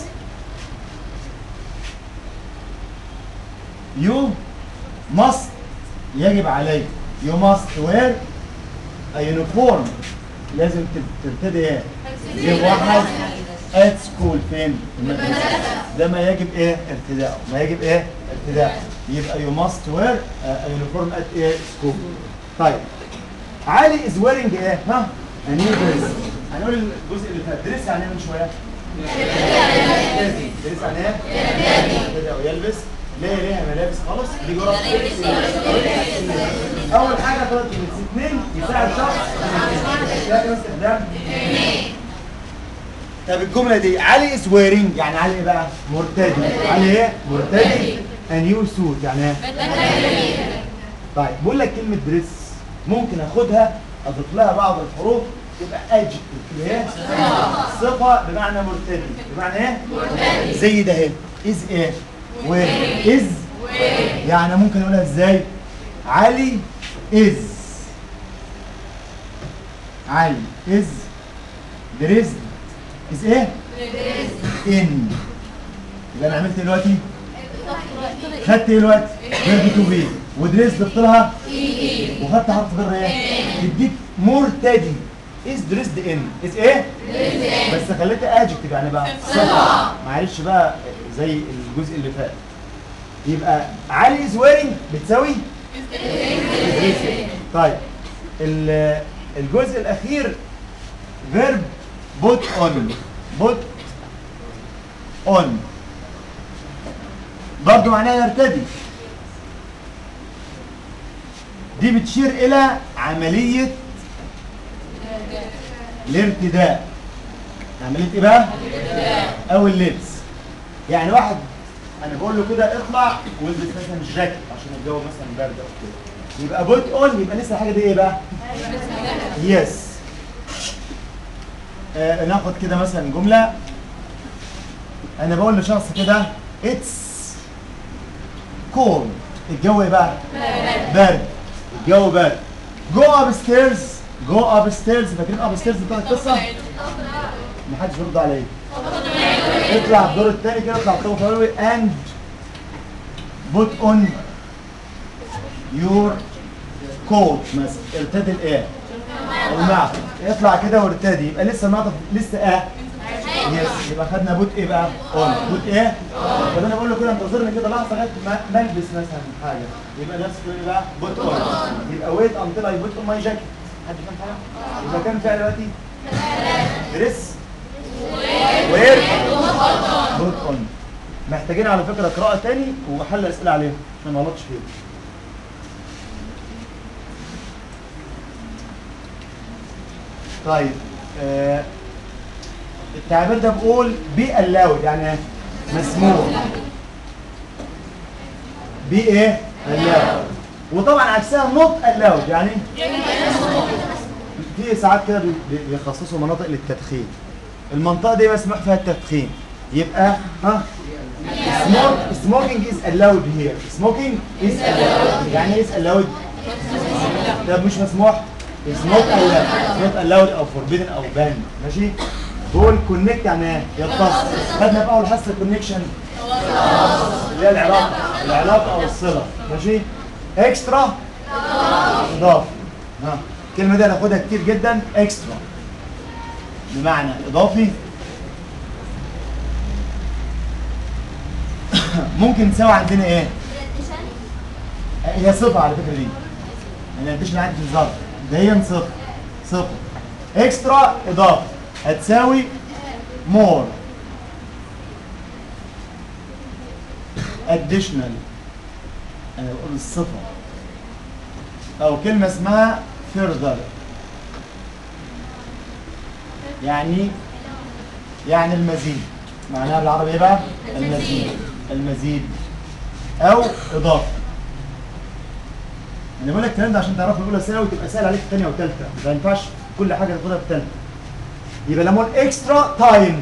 you must يجب عليك you must wear a uniform لازم تب- ترتدي ايه؟ زي واحد at school فين؟ في المدرسة ده ما يجب ايه؟ ارتداءه ما يجب ايه؟ ارتداءه يبقى you must wear a, a uniform at ايه؟ school طيب علي is wearing ايه؟ ها؟ a new dress هنقول الجزء اللي فات درس يعني ايه من شويه؟ درس يعني ايه؟ يرتدي او يلبس ليه ليه ملابس خالص دي جرى اول حاجه طلعت من اثنين بتساعد شخص ده كده استخدام طب الجمله دي علي از ويرنج يعني علي ايه بقى مرتدي علي ايه مرتدي a new suit يعني ايه طيب بقول لك كلمه دريس ممكن اخدها اضيف لها بعض الحروف تبقى ادجكتيف اللي هي صفه بمعنى مرتدي بمعنى ايه مرتدي زي ده اهي از ايه وير از يعني ممكن اقولها ازاي علي از علي از دريسد از ايه ان يبقى انا عملت ايه دلوقتي خدت ايه دلوقتي فيرب تو بي ودريس ضفت لها وخدت حرف جر ايه تديك مرتدي از دريسد ان از ايه بس خليتها ادجكتيف يعني بقى صفه معلش بقى زي الجزء اللي فات يبقى علي از ويرنج بتساوي طيب ال- الجزء الاخير فيرب بوت اون بوت اون برضه معناها يرتدي دي بتشير الى عمليه الارتداء عمليه ايه بقى او اللبس يعني واحد انا بقول له كده اطلع والبس مثلا جاكيت عشان الجو مثلا برد او كده يبقى بوت اون يبقى لسه الحاجه دي ايه بقى يس آه ناخد كده مثلا جمله انا بقول لشخص كده اتس كول الجو ايه بقى برد الجو برد جو اب ستيرز جو اب ستيرز فاكرين اب ستيرز بتاع القصه محدش بيرد عليا اطلع الدور الثاني كده اطلع الطابق الاولي and put on your coat مثلا ارتدي الايه المعطف اطلع كده وارتدي يبقى لسه المعطف لسه اه يس يبقى خدنا بوت ايه بقى اون بوت ايه طب انا بقول له كده انتظرني كده لحظه لغايه ما ما البس مثلا حاجه يبقى نفس ايه بقى بوت اون يبقى ويت انتل اي بوت اون ماي جاكيت حد فاهم حاجه يبقى كام فعل دلوقتي دريس وير بوت اون محتاجين على فكره قراءه تاني وحل اسئله عليهم عشان ما غلطش فيهم طيب آه التعبير ده بقول بي allowed يعني مسموح بي ايه allowed وطبعا عكسها not allowed يعني في ساعات كده بي- بي- بيخصصوا مناطق للتدخين المنطقه دي مسموح فيها التدخين يبقى ها smoke smoking is allowed here smoking is allowed يعني ايه is allowed ده مش مسموح is not allowed not allowed او forbidden او banned ماشي دول كونكت يعني ايه يتصل خدنا في اول حصه الكونكشن اللي هي العلاقه العلاقه او الصله ماشي اكسترا اضافه ها الكلمه دي هناخدها كتير جدا اكسترا بمعنى اضافي ممكن تساوي عندنا ايه هي صفه على فكره دي يعني مفيش عندي في الظرف ده هي صفر صفر اكسترا اضافه هتساوي مور additional انا بقول الصفه او كلمه اسمها further يعني يعني المزيد معناها بالعربي ايه بقى المزيد المزيد او اضافه انا بقول لك الكلام ده عشان تعرفوا الاولى ثانوي وتبقى سهل عليك الثانيه والثالثه ما ينفعش كل حاجه تاخدها في الثالثه يبقى لما اقول اكسترا تايم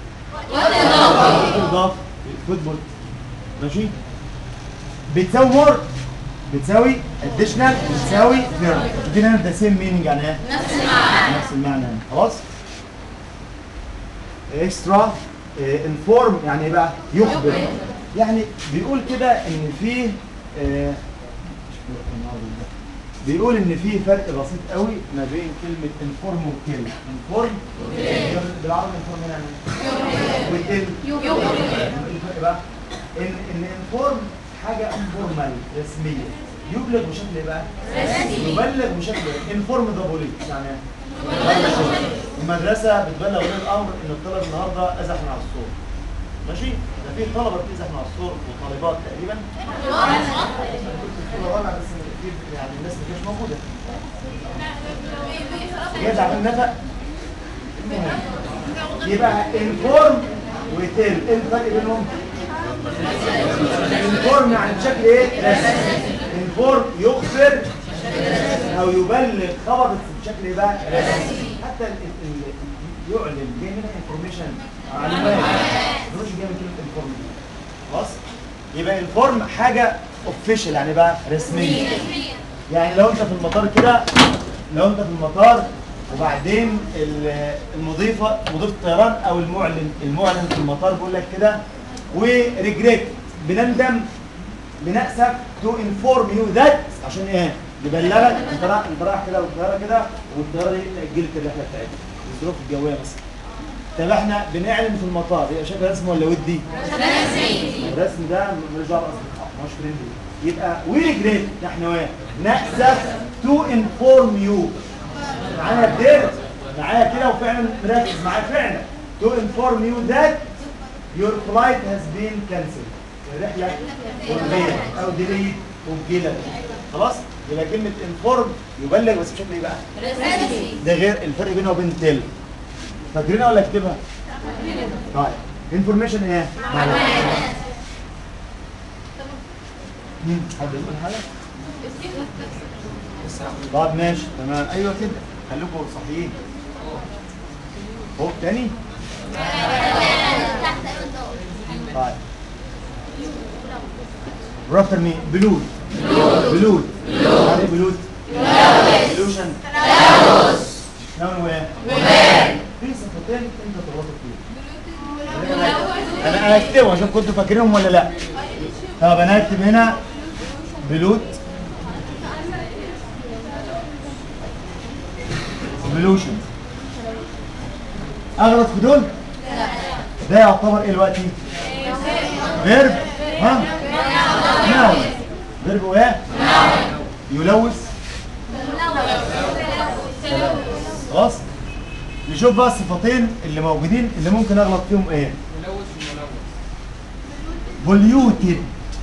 اضافه فوتبول ماشي بتساوي مور بتساوي اديشنال بتساوي فيرب دي هنا ده سيم مينينج يعني ايه نفس المعنى نفس المعنى يعني. خلاص اكسترا انفورم يعني ايه بقى يخبر يعني بيقول كده ان فيه آه، بيقول ان في فرق بسيط قوي ما بين كلمه انفورم وكلمه انفورم بالعربي انفورم يعني ايه؟ وال الفرق بقى ان ان انفورم حاجه انفورمال رسميه يبلغ بشكل ايه بقى؟ يبلغ بشكل انفورم ذا بوليس يعني إيه؟ المدرسه بتبلغ ولي الامر ان الطالب النهارده ازح من على السور ماشي؟ ده في طلبه بتزح من على السور وطالبات تقريبا كنت في الرابع بس في يعني الناس ما كانتش موجوده جايز عمال نفق المهم. يبقى انفورم وتيل ايه الفرق بينهم؟ انفورم يعني بشكل ايه؟ رسمي انفورم يخبر او يبلغ خبر بس بشكل ايه بقى؟ رسمي حتى ال- ال- ال- يعلن جاي منها انفورميشن معلومات مش جاي من كلمه انفورم خلاص؟ يبقى انفورم حاجه اوفيشال يعني بقى رسميه يعني لو انت في المطار كده لو انت في المطار وبعدين ال- المضيفه مضيف الطيران او المعلن المعلن في المطار بيقول لك كده وريجريت بنندم بنأسف تو انفورم يو ذات عشان ايه؟ نبلغك انت رايح انت رايح كده والطياره كده والطياره دي اجلت الرحله بتاعتها الظروف الجويه مثلا طب احنا بنعلن في المطار يبقى شكل رسمي ولا ودي؟ الرسم ده ملوش دعوه باصدقاء مش فريندلي يبقى وي ريجريت نحن ايه؟ نأسف تو انفورم يو معايا الدير معايا كده وفعلا مركز معايا فعلا تو انفورم يو ذات يور فلايت هاز بين كانسل الرحله الغير او ديليت وجلت خلاص يبقى كلمه انفورم يبلغ بس بشكل ايه بقى؟ ده غير الفرق بينه وبين تيل فاكرينها ولا اكتبها؟ طيب انفورميشن ايه؟ معلومات مين حد يقول حاجه؟ طب ماشي تمام ايوه كده خليكم صحيين هو تاني طيب رفتر مين بلود بلود يعني ايه بلود بلوشن نون وين في صفتين انت تغلطوا فيهم انا انا هكتبهم عشان كنتوا فاكرينهم ولا لا طب انا هكتب هنا بلوت بلوشن اغلط في دول ده يعتبر ايه دلوقتي فيرب ها ناون فيرب وايه يلوث خلاص نشوف بقى الصفتين اللي موجودين اللي ممكن اغلط فيهم ايه بوليوتد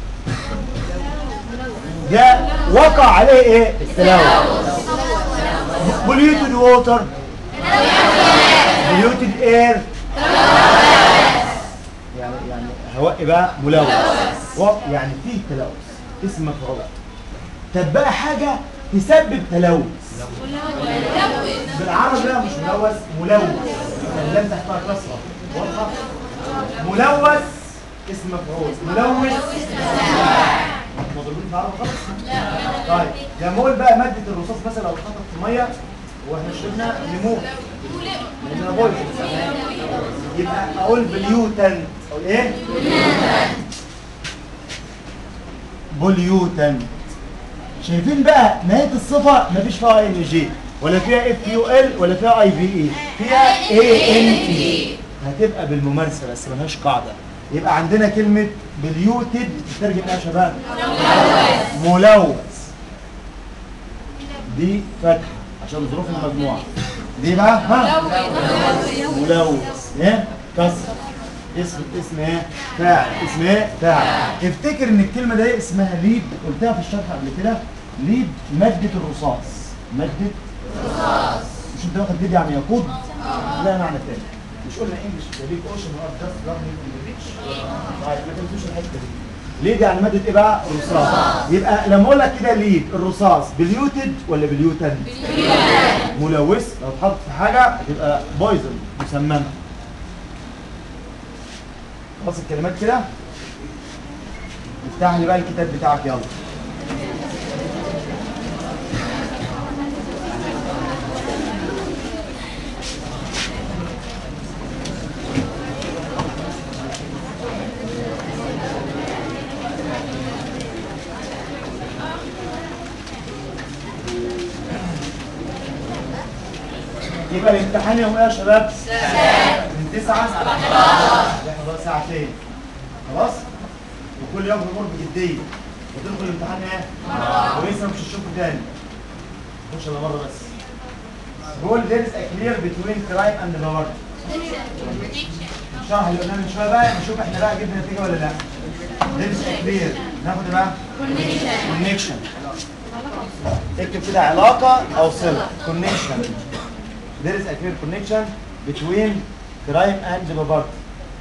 ده وقع عليه ايه التلوث بوليوتد ووتر بوليوتد اير يعني يعني هواء إيه بقى ملوث و- يعني فيه تلوث اسم مفعول طب بقى حاجه تسبب تلوث بالعربي لا مش ملوث ملوث اللام تحتها كسره واضحه ملوث اسم مفعول ملوث مضروبين في عربي خالص طيب لما اقول بقى ماده الرصاص مثلا لو اتحطت في ميه واحنا شربنا نموت لانها بويزن يبقى اقول بليوتن اقول ايه بوليوتن شايفين بقى نهايه الصفه مفيش فيها ان جي ولا فيها اف يو ال ولا فيها اي في اي فيها اي ان تي هتبقى بالممارسه بس ملهاش قاعده يبقى عندنا كلمه بليوتد تترجم ايه يا شباب ملوث دي فتحه عشان ظروف المجموعه دي بقى ها ملوث ايه كسر اسم اسم ايه فاعل اسم ايه فاعل افتكر ان الكلمه دي اسمها ليد قلتها في الشرح قبل كده ليد ماده الرصاص ماده رصاص مش انت واخد ليد يعني يقود لا معنى تاني مش قلنا انجلش ده ليك اوشن وات جاست لارنينج ان ريتش طيب ما تنسوش الحته دي ليد يعني ماده ايه بقى رصاص يبقى لما اقول لك كده ليد الرصاص بليوتد ولا بليوتن ملوث لو اتحط في حاجه هتبقى بويزن مسممه خلاص الكلمات كده افتح لي بقى الكتاب بتاعك يلا يبقى الامتحان يوم ايه يا شباب؟ من 9 ل 11 ساعتين خلاص؟ وكل يوم امور بجديه وتدخل الامتحان ايه؟ ولسه مش هتشوفه تاني خش الا مره بس بقول there is a clear between crime and poverty الشرح اللي قلناه من شويه بقى نشوف احنا بقى جبنا نتيجه ولا لا there is a clear ناخد إيه بقى؟ connection اكتب كده علاقة أو صلة connection there is a clear connection between crime and poverty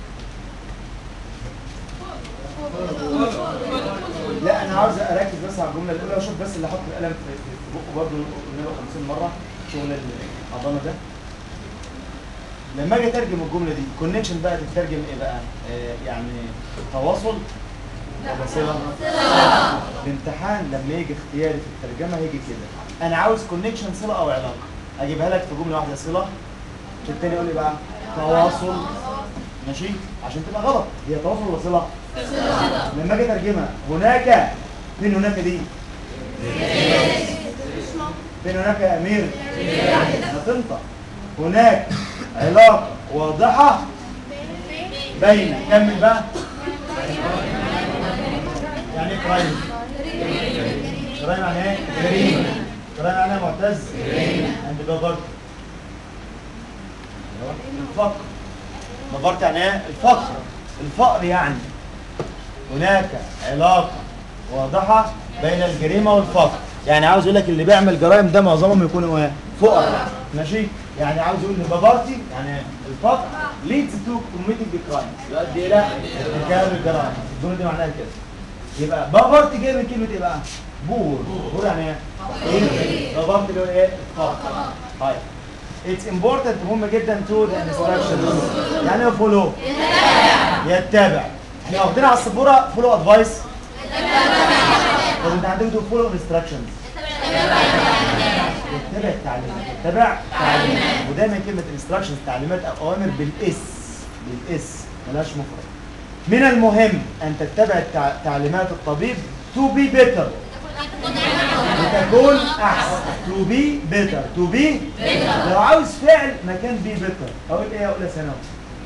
لا انا عاوز اركز بس على الجمله الاولى واشوف بس اللي حط القلم في في بقه برضه قلنا له 50 مره شغل الحضانه ده لما اجي اترجم الجمله دي كونكشن بقى تترجم ايه بقى؟ آه يعني تواصل ولا صله؟ الامتحان لما يجي اختياري في الترجمه هيجي كده انا عاوز كونكشن صله او علاقه اجيبها لك في جمله واحده صله التاني يقول لي بقى تواصل ماشي عشان تبقى غلط هي تواصل ولا صله؟ لما اجي اترجمها هناك فين هناك دي؟ فين هناك يا امير؟ هتنطق هناك علاقة واضحة بين كمل بقى يعني ايه كرايم؟ كرايم يعني ايه؟ جريمة كرايم يعني ايه معتز؟ عند بابرت الفقر بابرت يعني ايه؟ الفقر الفقر يعني هناك علاقة واضحة بين الجريمة والفقر يعني عاوز يقول لك اللي بيعمل جرائم ده معظمهم يكونوا ايه؟ فقراء ماشي؟ يعني عاوز يقول ان بابارتي يعني الفقر leads to committing crime يؤدي الى ارتكاب الجرائم الجمله دي معناها كده يبقى بابارتي جاي من كلمه ايه بقى؟ بور بور يعني ايه؟ ايه؟ بابارتي اللي هو ايه؟ الفقر طيب It's important مهم جدا to the instructions يعني ايه فولو؟ يتبع احنا واخدين على السبوره فولو ادفايس طب انت عندك فولو انستراكشنز اتبع التعليمات اتبع تعليمات ودايما كلمه انستراكشنز تعليمات او اوامر بالاس بالاس ملهاش مفرد من المهم ان تتبع التع- تعليمات الطبيب تو بي بيتر لتكون احسن تو بي بيتر تو بي لو عاوز فعل مكان بي بيتر اقول ايه يا اولى ثانوي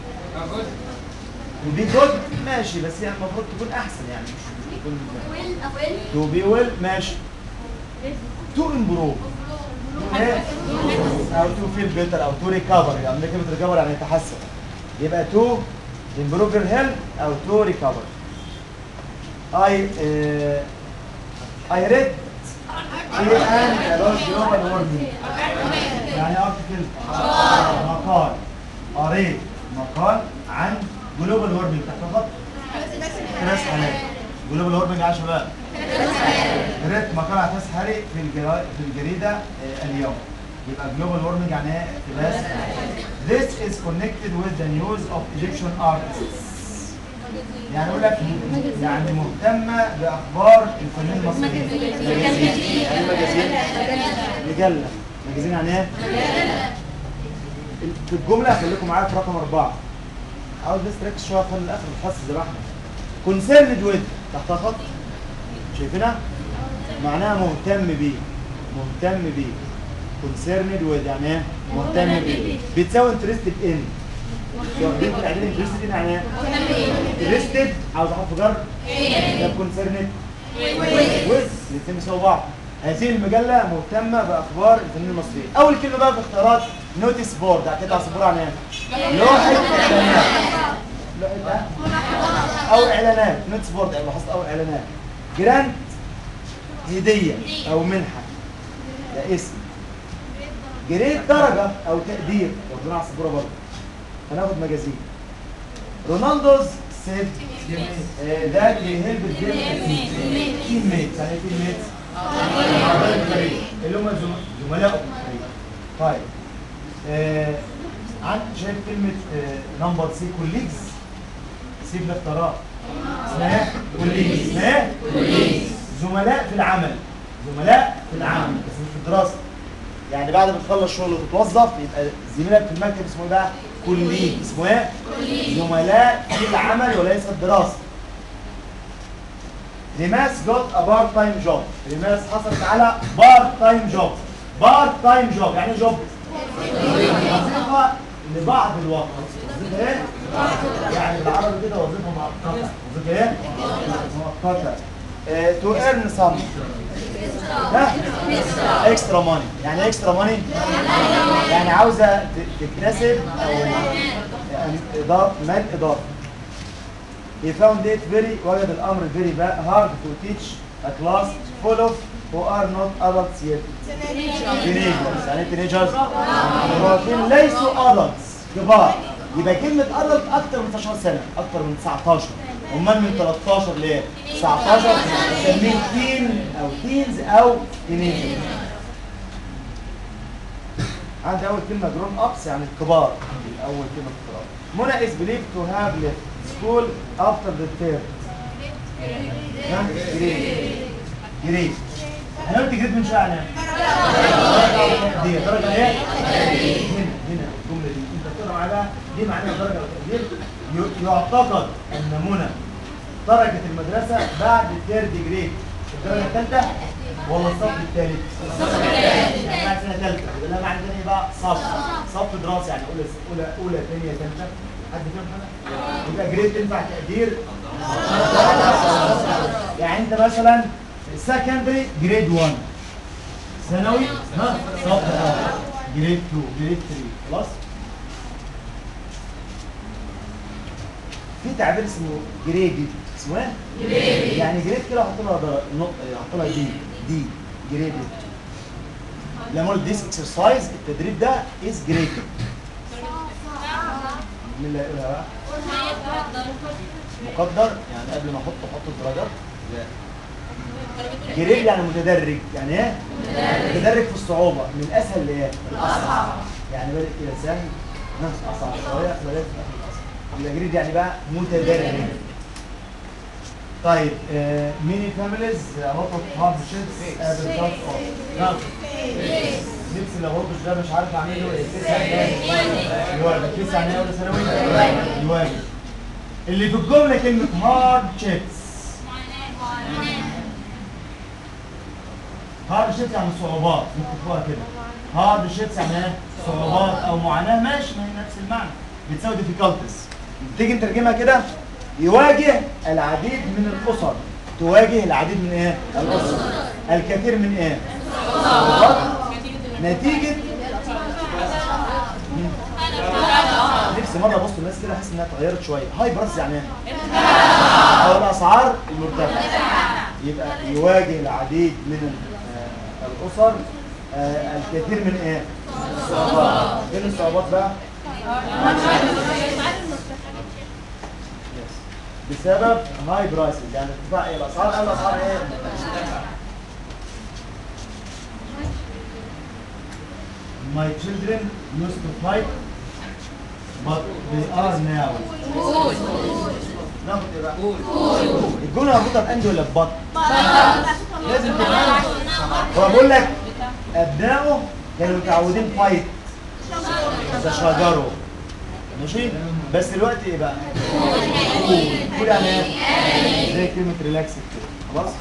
تو بي جود ماشي بس هي المفروض تكون احسن يعني مش تكون تو بي ويل ماشي تو امبروف او تو فيل بيتر او تو ريكفر يعني ده كلمه ريكفر يعني يتحسن يبقى تو امبروف يور هيلث او تو ريكفر اي اي ريد في ان about global warming يعني ارتكل مقال قريت مقال عن جلوبال وورمنج تحت خط ثلاث حالات جلوبال وورمنج يا شباب قريت مقال عن ثلاث حالات في الجرا... في الجريده آه، اليوم يبقى جلوبال وورمنج يعني ايه ثلاث This is connected with the news of Egyptian artists يعني اقول لك يعني مهتمه باخبار الفنانين المصريين مجازين يعني مجازين مجله مجازين يعني ايه؟ في الجمله خليكم معايا في رقم اربعه عاوز بس تركز شويه في الاخر الخاص زي ما احنا كونسيرند ويز تحت خط شايفينها؟ معناها مهتم بيه مهتم بيه كونسيرند ويز يعني ايه؟ مهتم بيه بتساوي انترستد ان واخدين في الاعداد انترستد ان يعني ايه؟ انترستد عاوز احط جر ده كونسيرند ويز الاثنين بيساووا بعض هذه المجله مهتمه باخبار الفنانين المصريين اول كلمه بقى في اختيارات نوتيس بورد كده على السبوره عن ايه لوحه اعلانات لوحه إيه؟ او اعلانات نوتيس بورد يعني لاحظت او اعلانات جراند هديه او منحه ده اسم جريد درجه او تقدير واخدينها على السبوره برضه هناخد مجازين رونالدوز سيد ذات هيلب تيم ميتس يعني ايه تيم ميتس؟ اللي هم زم- زملاء في الفريق. طيب آه عن شايف كلمة نمبر سي كوليجز سي في الاختراع اسمها ايه؟ كوليجز اسمها ايه؟ زملاء في العمل زملاء في العمل بس مش في الدراسة يعني بعد ما تخلص شغل وتتوظف يبقى زميلك في المكتب اسمه ايه بقى؟ كوليج اسمه ايه؟ زملاء في العمل وليس الدراسة ريماس جوت ا بارت تايم جوب ريماس حصلت على بارت تايم جوب بارت تايم جوب يعني ايه جوب وظيفه لبعض الوقت وظيفه ايه يعني بالعربي كده وظيفه مؤقته وظيفه ايه مؤقته تو ايرن سم اكسترا ماني يعني ايه اكسترا ماني يعني عاوزه ت- تكتسب او يعني اضافه مال اضافي He found it very وجد الأمر very ba- hard to teach a class full of who are not adults yet teenagers يعني teenagers مراهقين ليسوا adults كبار يبقى كلمة adult أكتر من 19 سنة أكتر من 19 أمال من 13 ل 19 نسميه تين أو تينز أو teenagers عندي أول كلمة grown ups يعني الكبار أول كلمة الكبار منى is believed to have left school after the third ها؟ جريد جريد انا قلت جريد من شويه يعني دي درجه ايه؟ هنا هنا الجمله دي انت بتقرا معايا بقى دي معناها درجه التقدير ي- يعتقد ان منى تركت المدرسه بعد الثيرد جريد الدرجه الثالثه ولا الصف الثالث؟ الصف الثالث يعني بعد سنه ثالثه يبقى لها معنى ثاني بقى صف صف دراسي يعني اولى اولى اولى ثانيه ثالثه حد فاهم حاجه؟ يبقى جريد تنفع تقدير يعني انت مثلا سكندري جريد 1 ثانوي ها صف جريد 2 جريد 3 خلاص في تعبير اسمه جريدد اسمه ايه؟ جريدد يعني جريد كده احط لها در- نق- احط لها دي دي جريدد لما اقول ذيس اكسرسايز التدريب ده از جريدد مين اللي هيقولها بقى؟ مقدر يعني قبل ما احط احط الدرجات لا جريد يعني متدرج يعني ايه متدرج في الصعوبه من الاسهل لايه الاصعب يعني بادئ كده سهل نفس اصعب شويه بدات في الاصعب يبقى جريد يعني بقى متدرج طيب ميني فاميليز هوت اوف هارد شيتس از ريزلت اوف نعم لبس الهوبش ده مش عارف اعمله ايه كيس يعني ايه يواجه كيس يعني ايه اولى ثانوي يواجه اللي في الجمله كلمه هارد شيتس هارد شيتس يعني صعوبات ممكن كده هارد شيتس يعني ايه صعوبات او معاناه ماشي ما هي نفس المعنى بتساوي ديفيكالتيز تيجي نترجمها كده يواجه العديد من الاسر تواجه العديد من ايه الاسر الكثير من ايه صعوبات نتيجه نفسي مره ابص الناس كده احس انها اتغيرت شويه هاي براس يعني ايه او الاسعار المرتفعه يبقى يواجه العديد من آه، الاسر آه، الكثير من ايه الصعوبات فين الصعوبات بقى بسبب هاي برايسز يعني ارتفاع ايه الاسعار او الاسعار ايه My children used to fight but they are now ناخد ايه بقى؟ الجملة مربوطة بأند ولا ببط؟ لازم تفهم هو بيقول لك أبنائه كانوا متعودين فايت تشاجروا ماشي؟ بس دلوقتي ايه بقى؟ كل يعني ايه؟ زي كلمة ريلاكس كده خلاص؟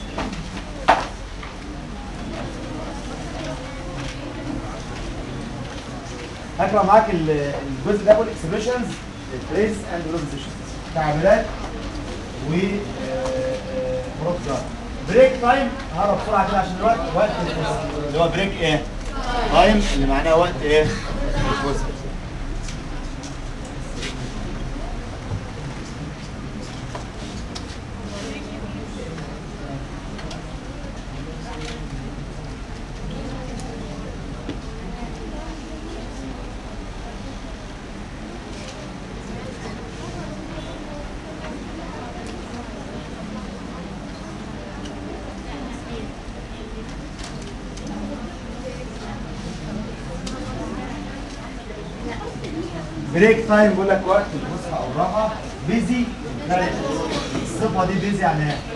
هقرا معاك ال- الجزء ده بقول اكسبريشنز الفريز اند بروبوزيشنز تعبيرات و بروف جار بريك تايم هقرا بسرعه كده عشان الوقت وقت الفصل. اللي هو بريك ايه؟ تايم اللي معناه وقت ايه؟ الفصل. بريك تايم بيقول لك وقت الفسحه او الراحه بيزي الصفه دي بيزي يعني ايه؟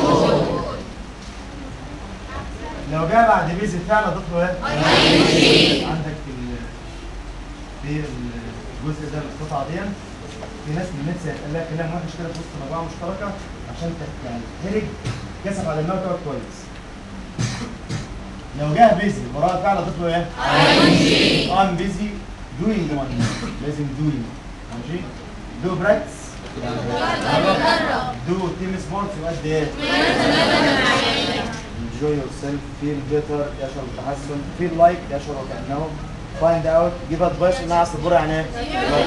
لو جاء بعد بيزي فعلا ضيف له ايه؟ عندك في ال- في الجزء ده القطعه دي في ناس من الناس هيتقال لها كلام وحش كده في وسط مجموعه مشتركه عشان تت- يعني تهرج كسب على دماغك تقعد كويس لو جه بيزي وراه فعلا ضيف له ايه؟ I'm busy doing one لازم doing ماشي do practice do team sports يؤدي ايه؟ enjoy yourself feel better يشعر بالتحسن feel like يشعر وكأنه find out give advice انها على السبوره يعني ايه؟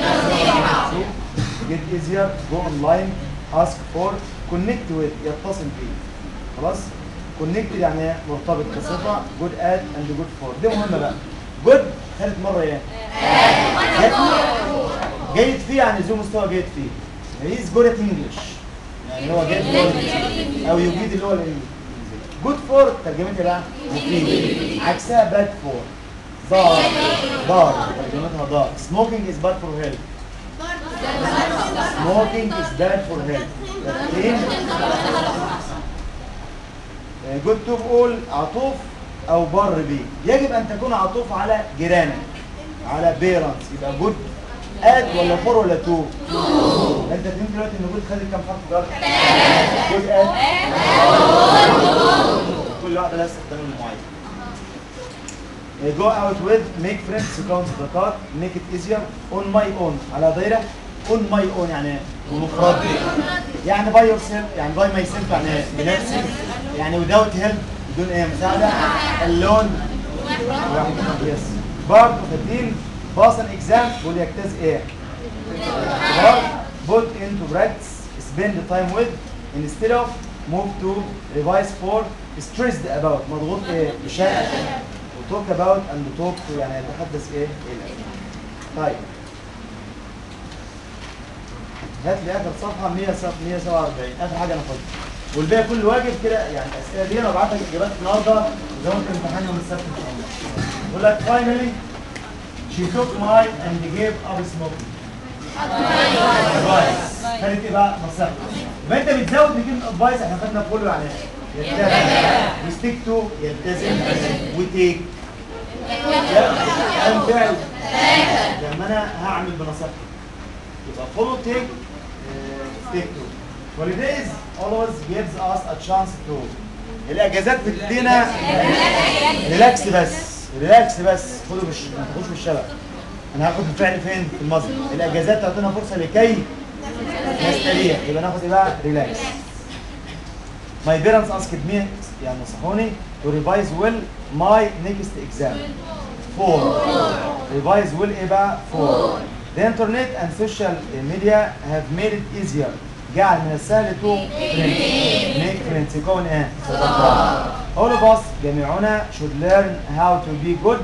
get easier go online ask for connect with يتصل بيه خلاص كونكتد يعني ايه مرتبط كصفه جود ات اند جود فور دي مهمه بقى جود ثالث مره ايه جيد جيد فيه يعني ذو مستوى جيد فيه هيز جود ات انجلش يعني هو جيد فور او يجيد اللي هو الانجليزي جود فور ترجمتها بقى مفيد عكسها باد فور ضار ضار ترجمتها ضار smoking is bad for health smoking is bad for health ترتين جود تو بقول عطوف او بر بيه يجب ان تكون عطوف على جيرانك على بيرنتس يبقى جود اد ولا فور ولا تو انت فهمت دلوقتي ان جود خدت كام حرف جر جود اد كل واحده لها استخدام معين go out with make friends count the card make it easier on my own على دايره on my own يعني ايه؟ بمفردي يعني by yourself يعني by myself يعني ايه؟ بنفسي يعني without help بدون ايه مساعده alone يس بارت اوف الدين باص ان اكزام بيقول يجتاز ايه؟ اختبار put into practice spend time with instead of move to revise for stressed about مضغوط ايه؟ بشائع talk about and talk to يعني يتحدث ايه؟ الى طيب هات لي اخر صفحه 147 اخر حاجه انا فاضي والباقي كل واجب كده يعني الاسئله دي انا ببعت لك اجابات النهارده زي ما انت امتحان يوم السبت ان شاء الله يقول لك finally she took mine and gave up smoking advice خدت ايه بقى نصيحه يبقى انت بتزود بكلمه ادفايس احنا خدنا كله على ايه؟ يلتزم وستيك تو يلتزم وتيك كلام فعل لما انا هعمل بنصيحتي يبقى فولو تيك ستيك تو holidays always gives us a chance to الاجازات بتدينا ريلاكس بس ريلاكس بس خدوا مش ما تاخدوش بالشبك انا هاخد الفعل فين في الماضي الاجازات تعطينا فرصه لكي نستريح يبقى ناخد ايه بقى ريلاكس My parents asked me يعني نصحوني to revise well my next exam. Four. Revise well ايه بقى؟ Four. The internet and social media have made it easier. جعل من السهل to friends. Make friends يكون ايه؟ صداقات. All of us جميعنا should learn how to be good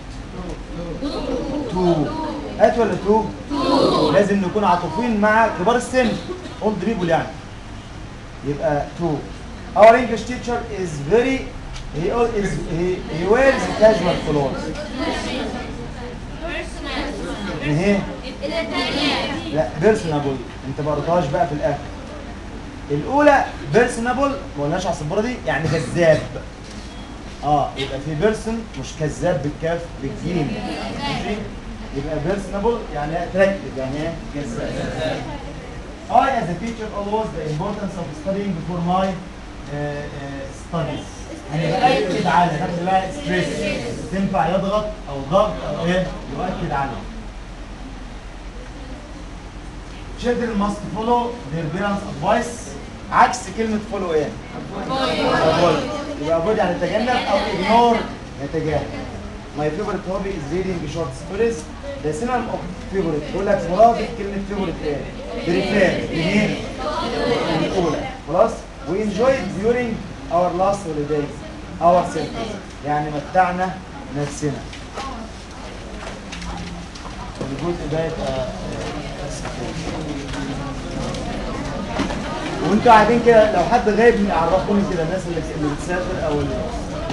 to هات ولا to؟ لازم نكون عاطفيين مع كبار السن old people يعني يبقى to our English teacher is very he all is he, he wears casual clothes ايه لا بيرسونابل انت ما قريتهاش بقى في الاخر الاولى بيرسونابل ما قلناش على السبوره دي يعني جذاب اه يبقى في بيرسون مش كذاب بالكاف بالجيم ماشي يبقى بيرسونابل يعني اتراكتيف يعني ايه جذاب I as a teacher always the importance of studying before my uh, uh, studies يعني بأكد على ناخد بقى ستريس تنفع يضغط او ضغط او ايه يؤكد عليه Children must follow their parents advice عكس كلمة follow ايه؟ avoid يبقى avoid يعني يتجنب او ignore يتجاهل My favorite hobby is reading short stories The synonym of favorite يقول لك مرادف كلمة favorite ايه؟ prefer منين؟ الأولى خلاص؟ We enjoyed during our last holidays ourselves يعني متعنا نفسنا الجزء ده يبقى وانتوا قاعدين كده لو حد غايب عرفوني كده الناس اللي اللي بتسافر او اللي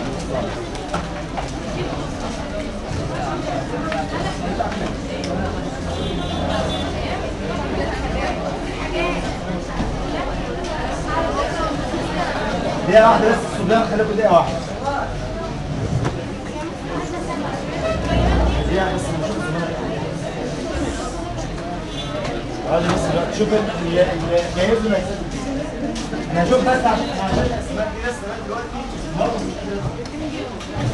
دقيقة واحدة بس الصبيان خليكم دقيقة واحدة دقيقة بس نشوف الصبيان هذا بس دلوقتي شوف اللي اللي جايب لنا انا هشوف بس عشان عشان الاسماء دي ناس لغايه دلوقتي برضه مش قادرة.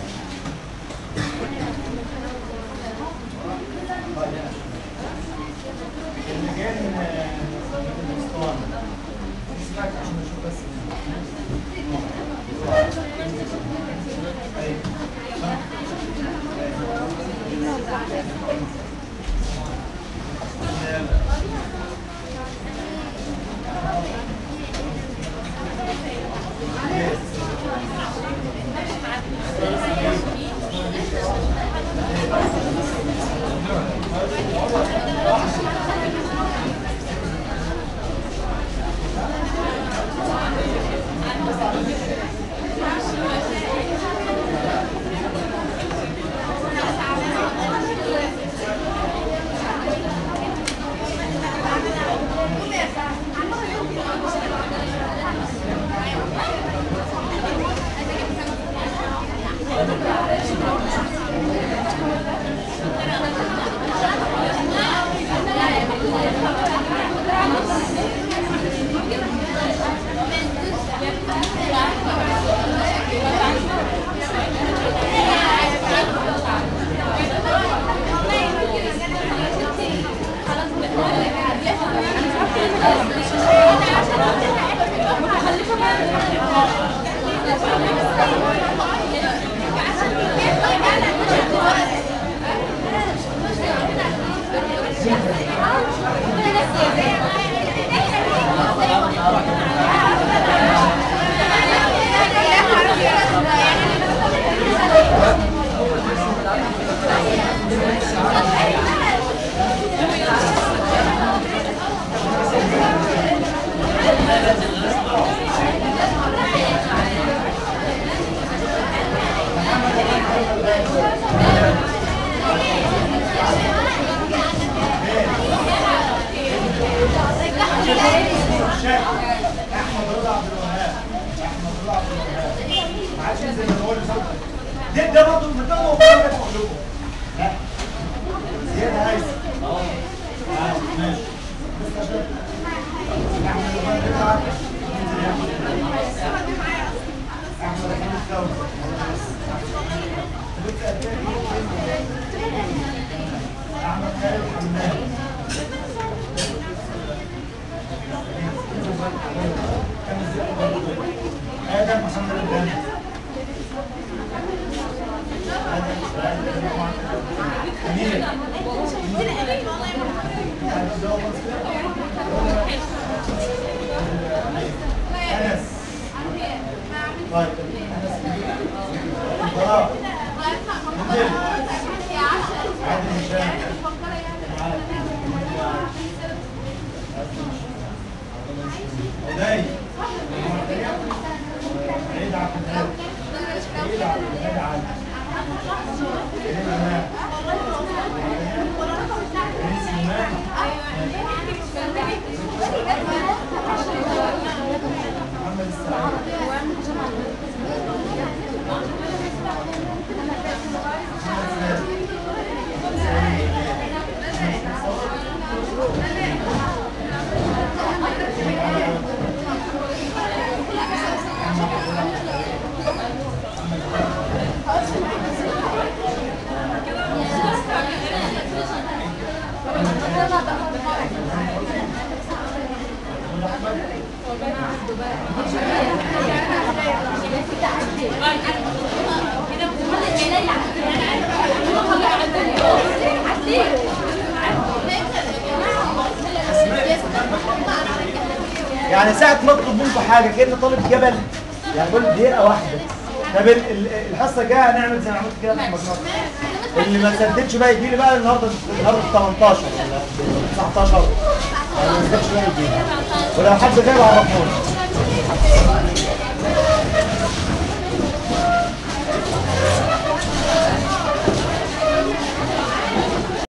اللي جاي من من اسطوانه اسمعك عشان اشوف بس Yes. احمد رضا عبد الوهاب احمد رضا عبد الوهاب ما عادش زي ما بقول لصوتك ده ده برضه بتاعه وبرضه لكم لا زياد هيثم اه آه، ماشي احمد الوهاب بتاعك انزل يا احمد احمد حميد كوثر احمد خالد حماد ادم محمد الداني امير انس طيب انس براء عادل هشام هداي عيد عبد الهادي عيد عبد الهادي علي كريم امام كريم سليمان محمد السعيد محمد يعني ساعة ما اطلب منكم حاجة كأن طالب جبل يعني بقول دقيقة واحدة طب ال- ال- الحصة الجاية هنعمل زي ما عملت كده في المجموعة اللي ما سددش بقى يجي لي بقى النهارده النهارده 18 ولا 19 اللي ما سددش بقى يجي لي ولو حد غير عرفوني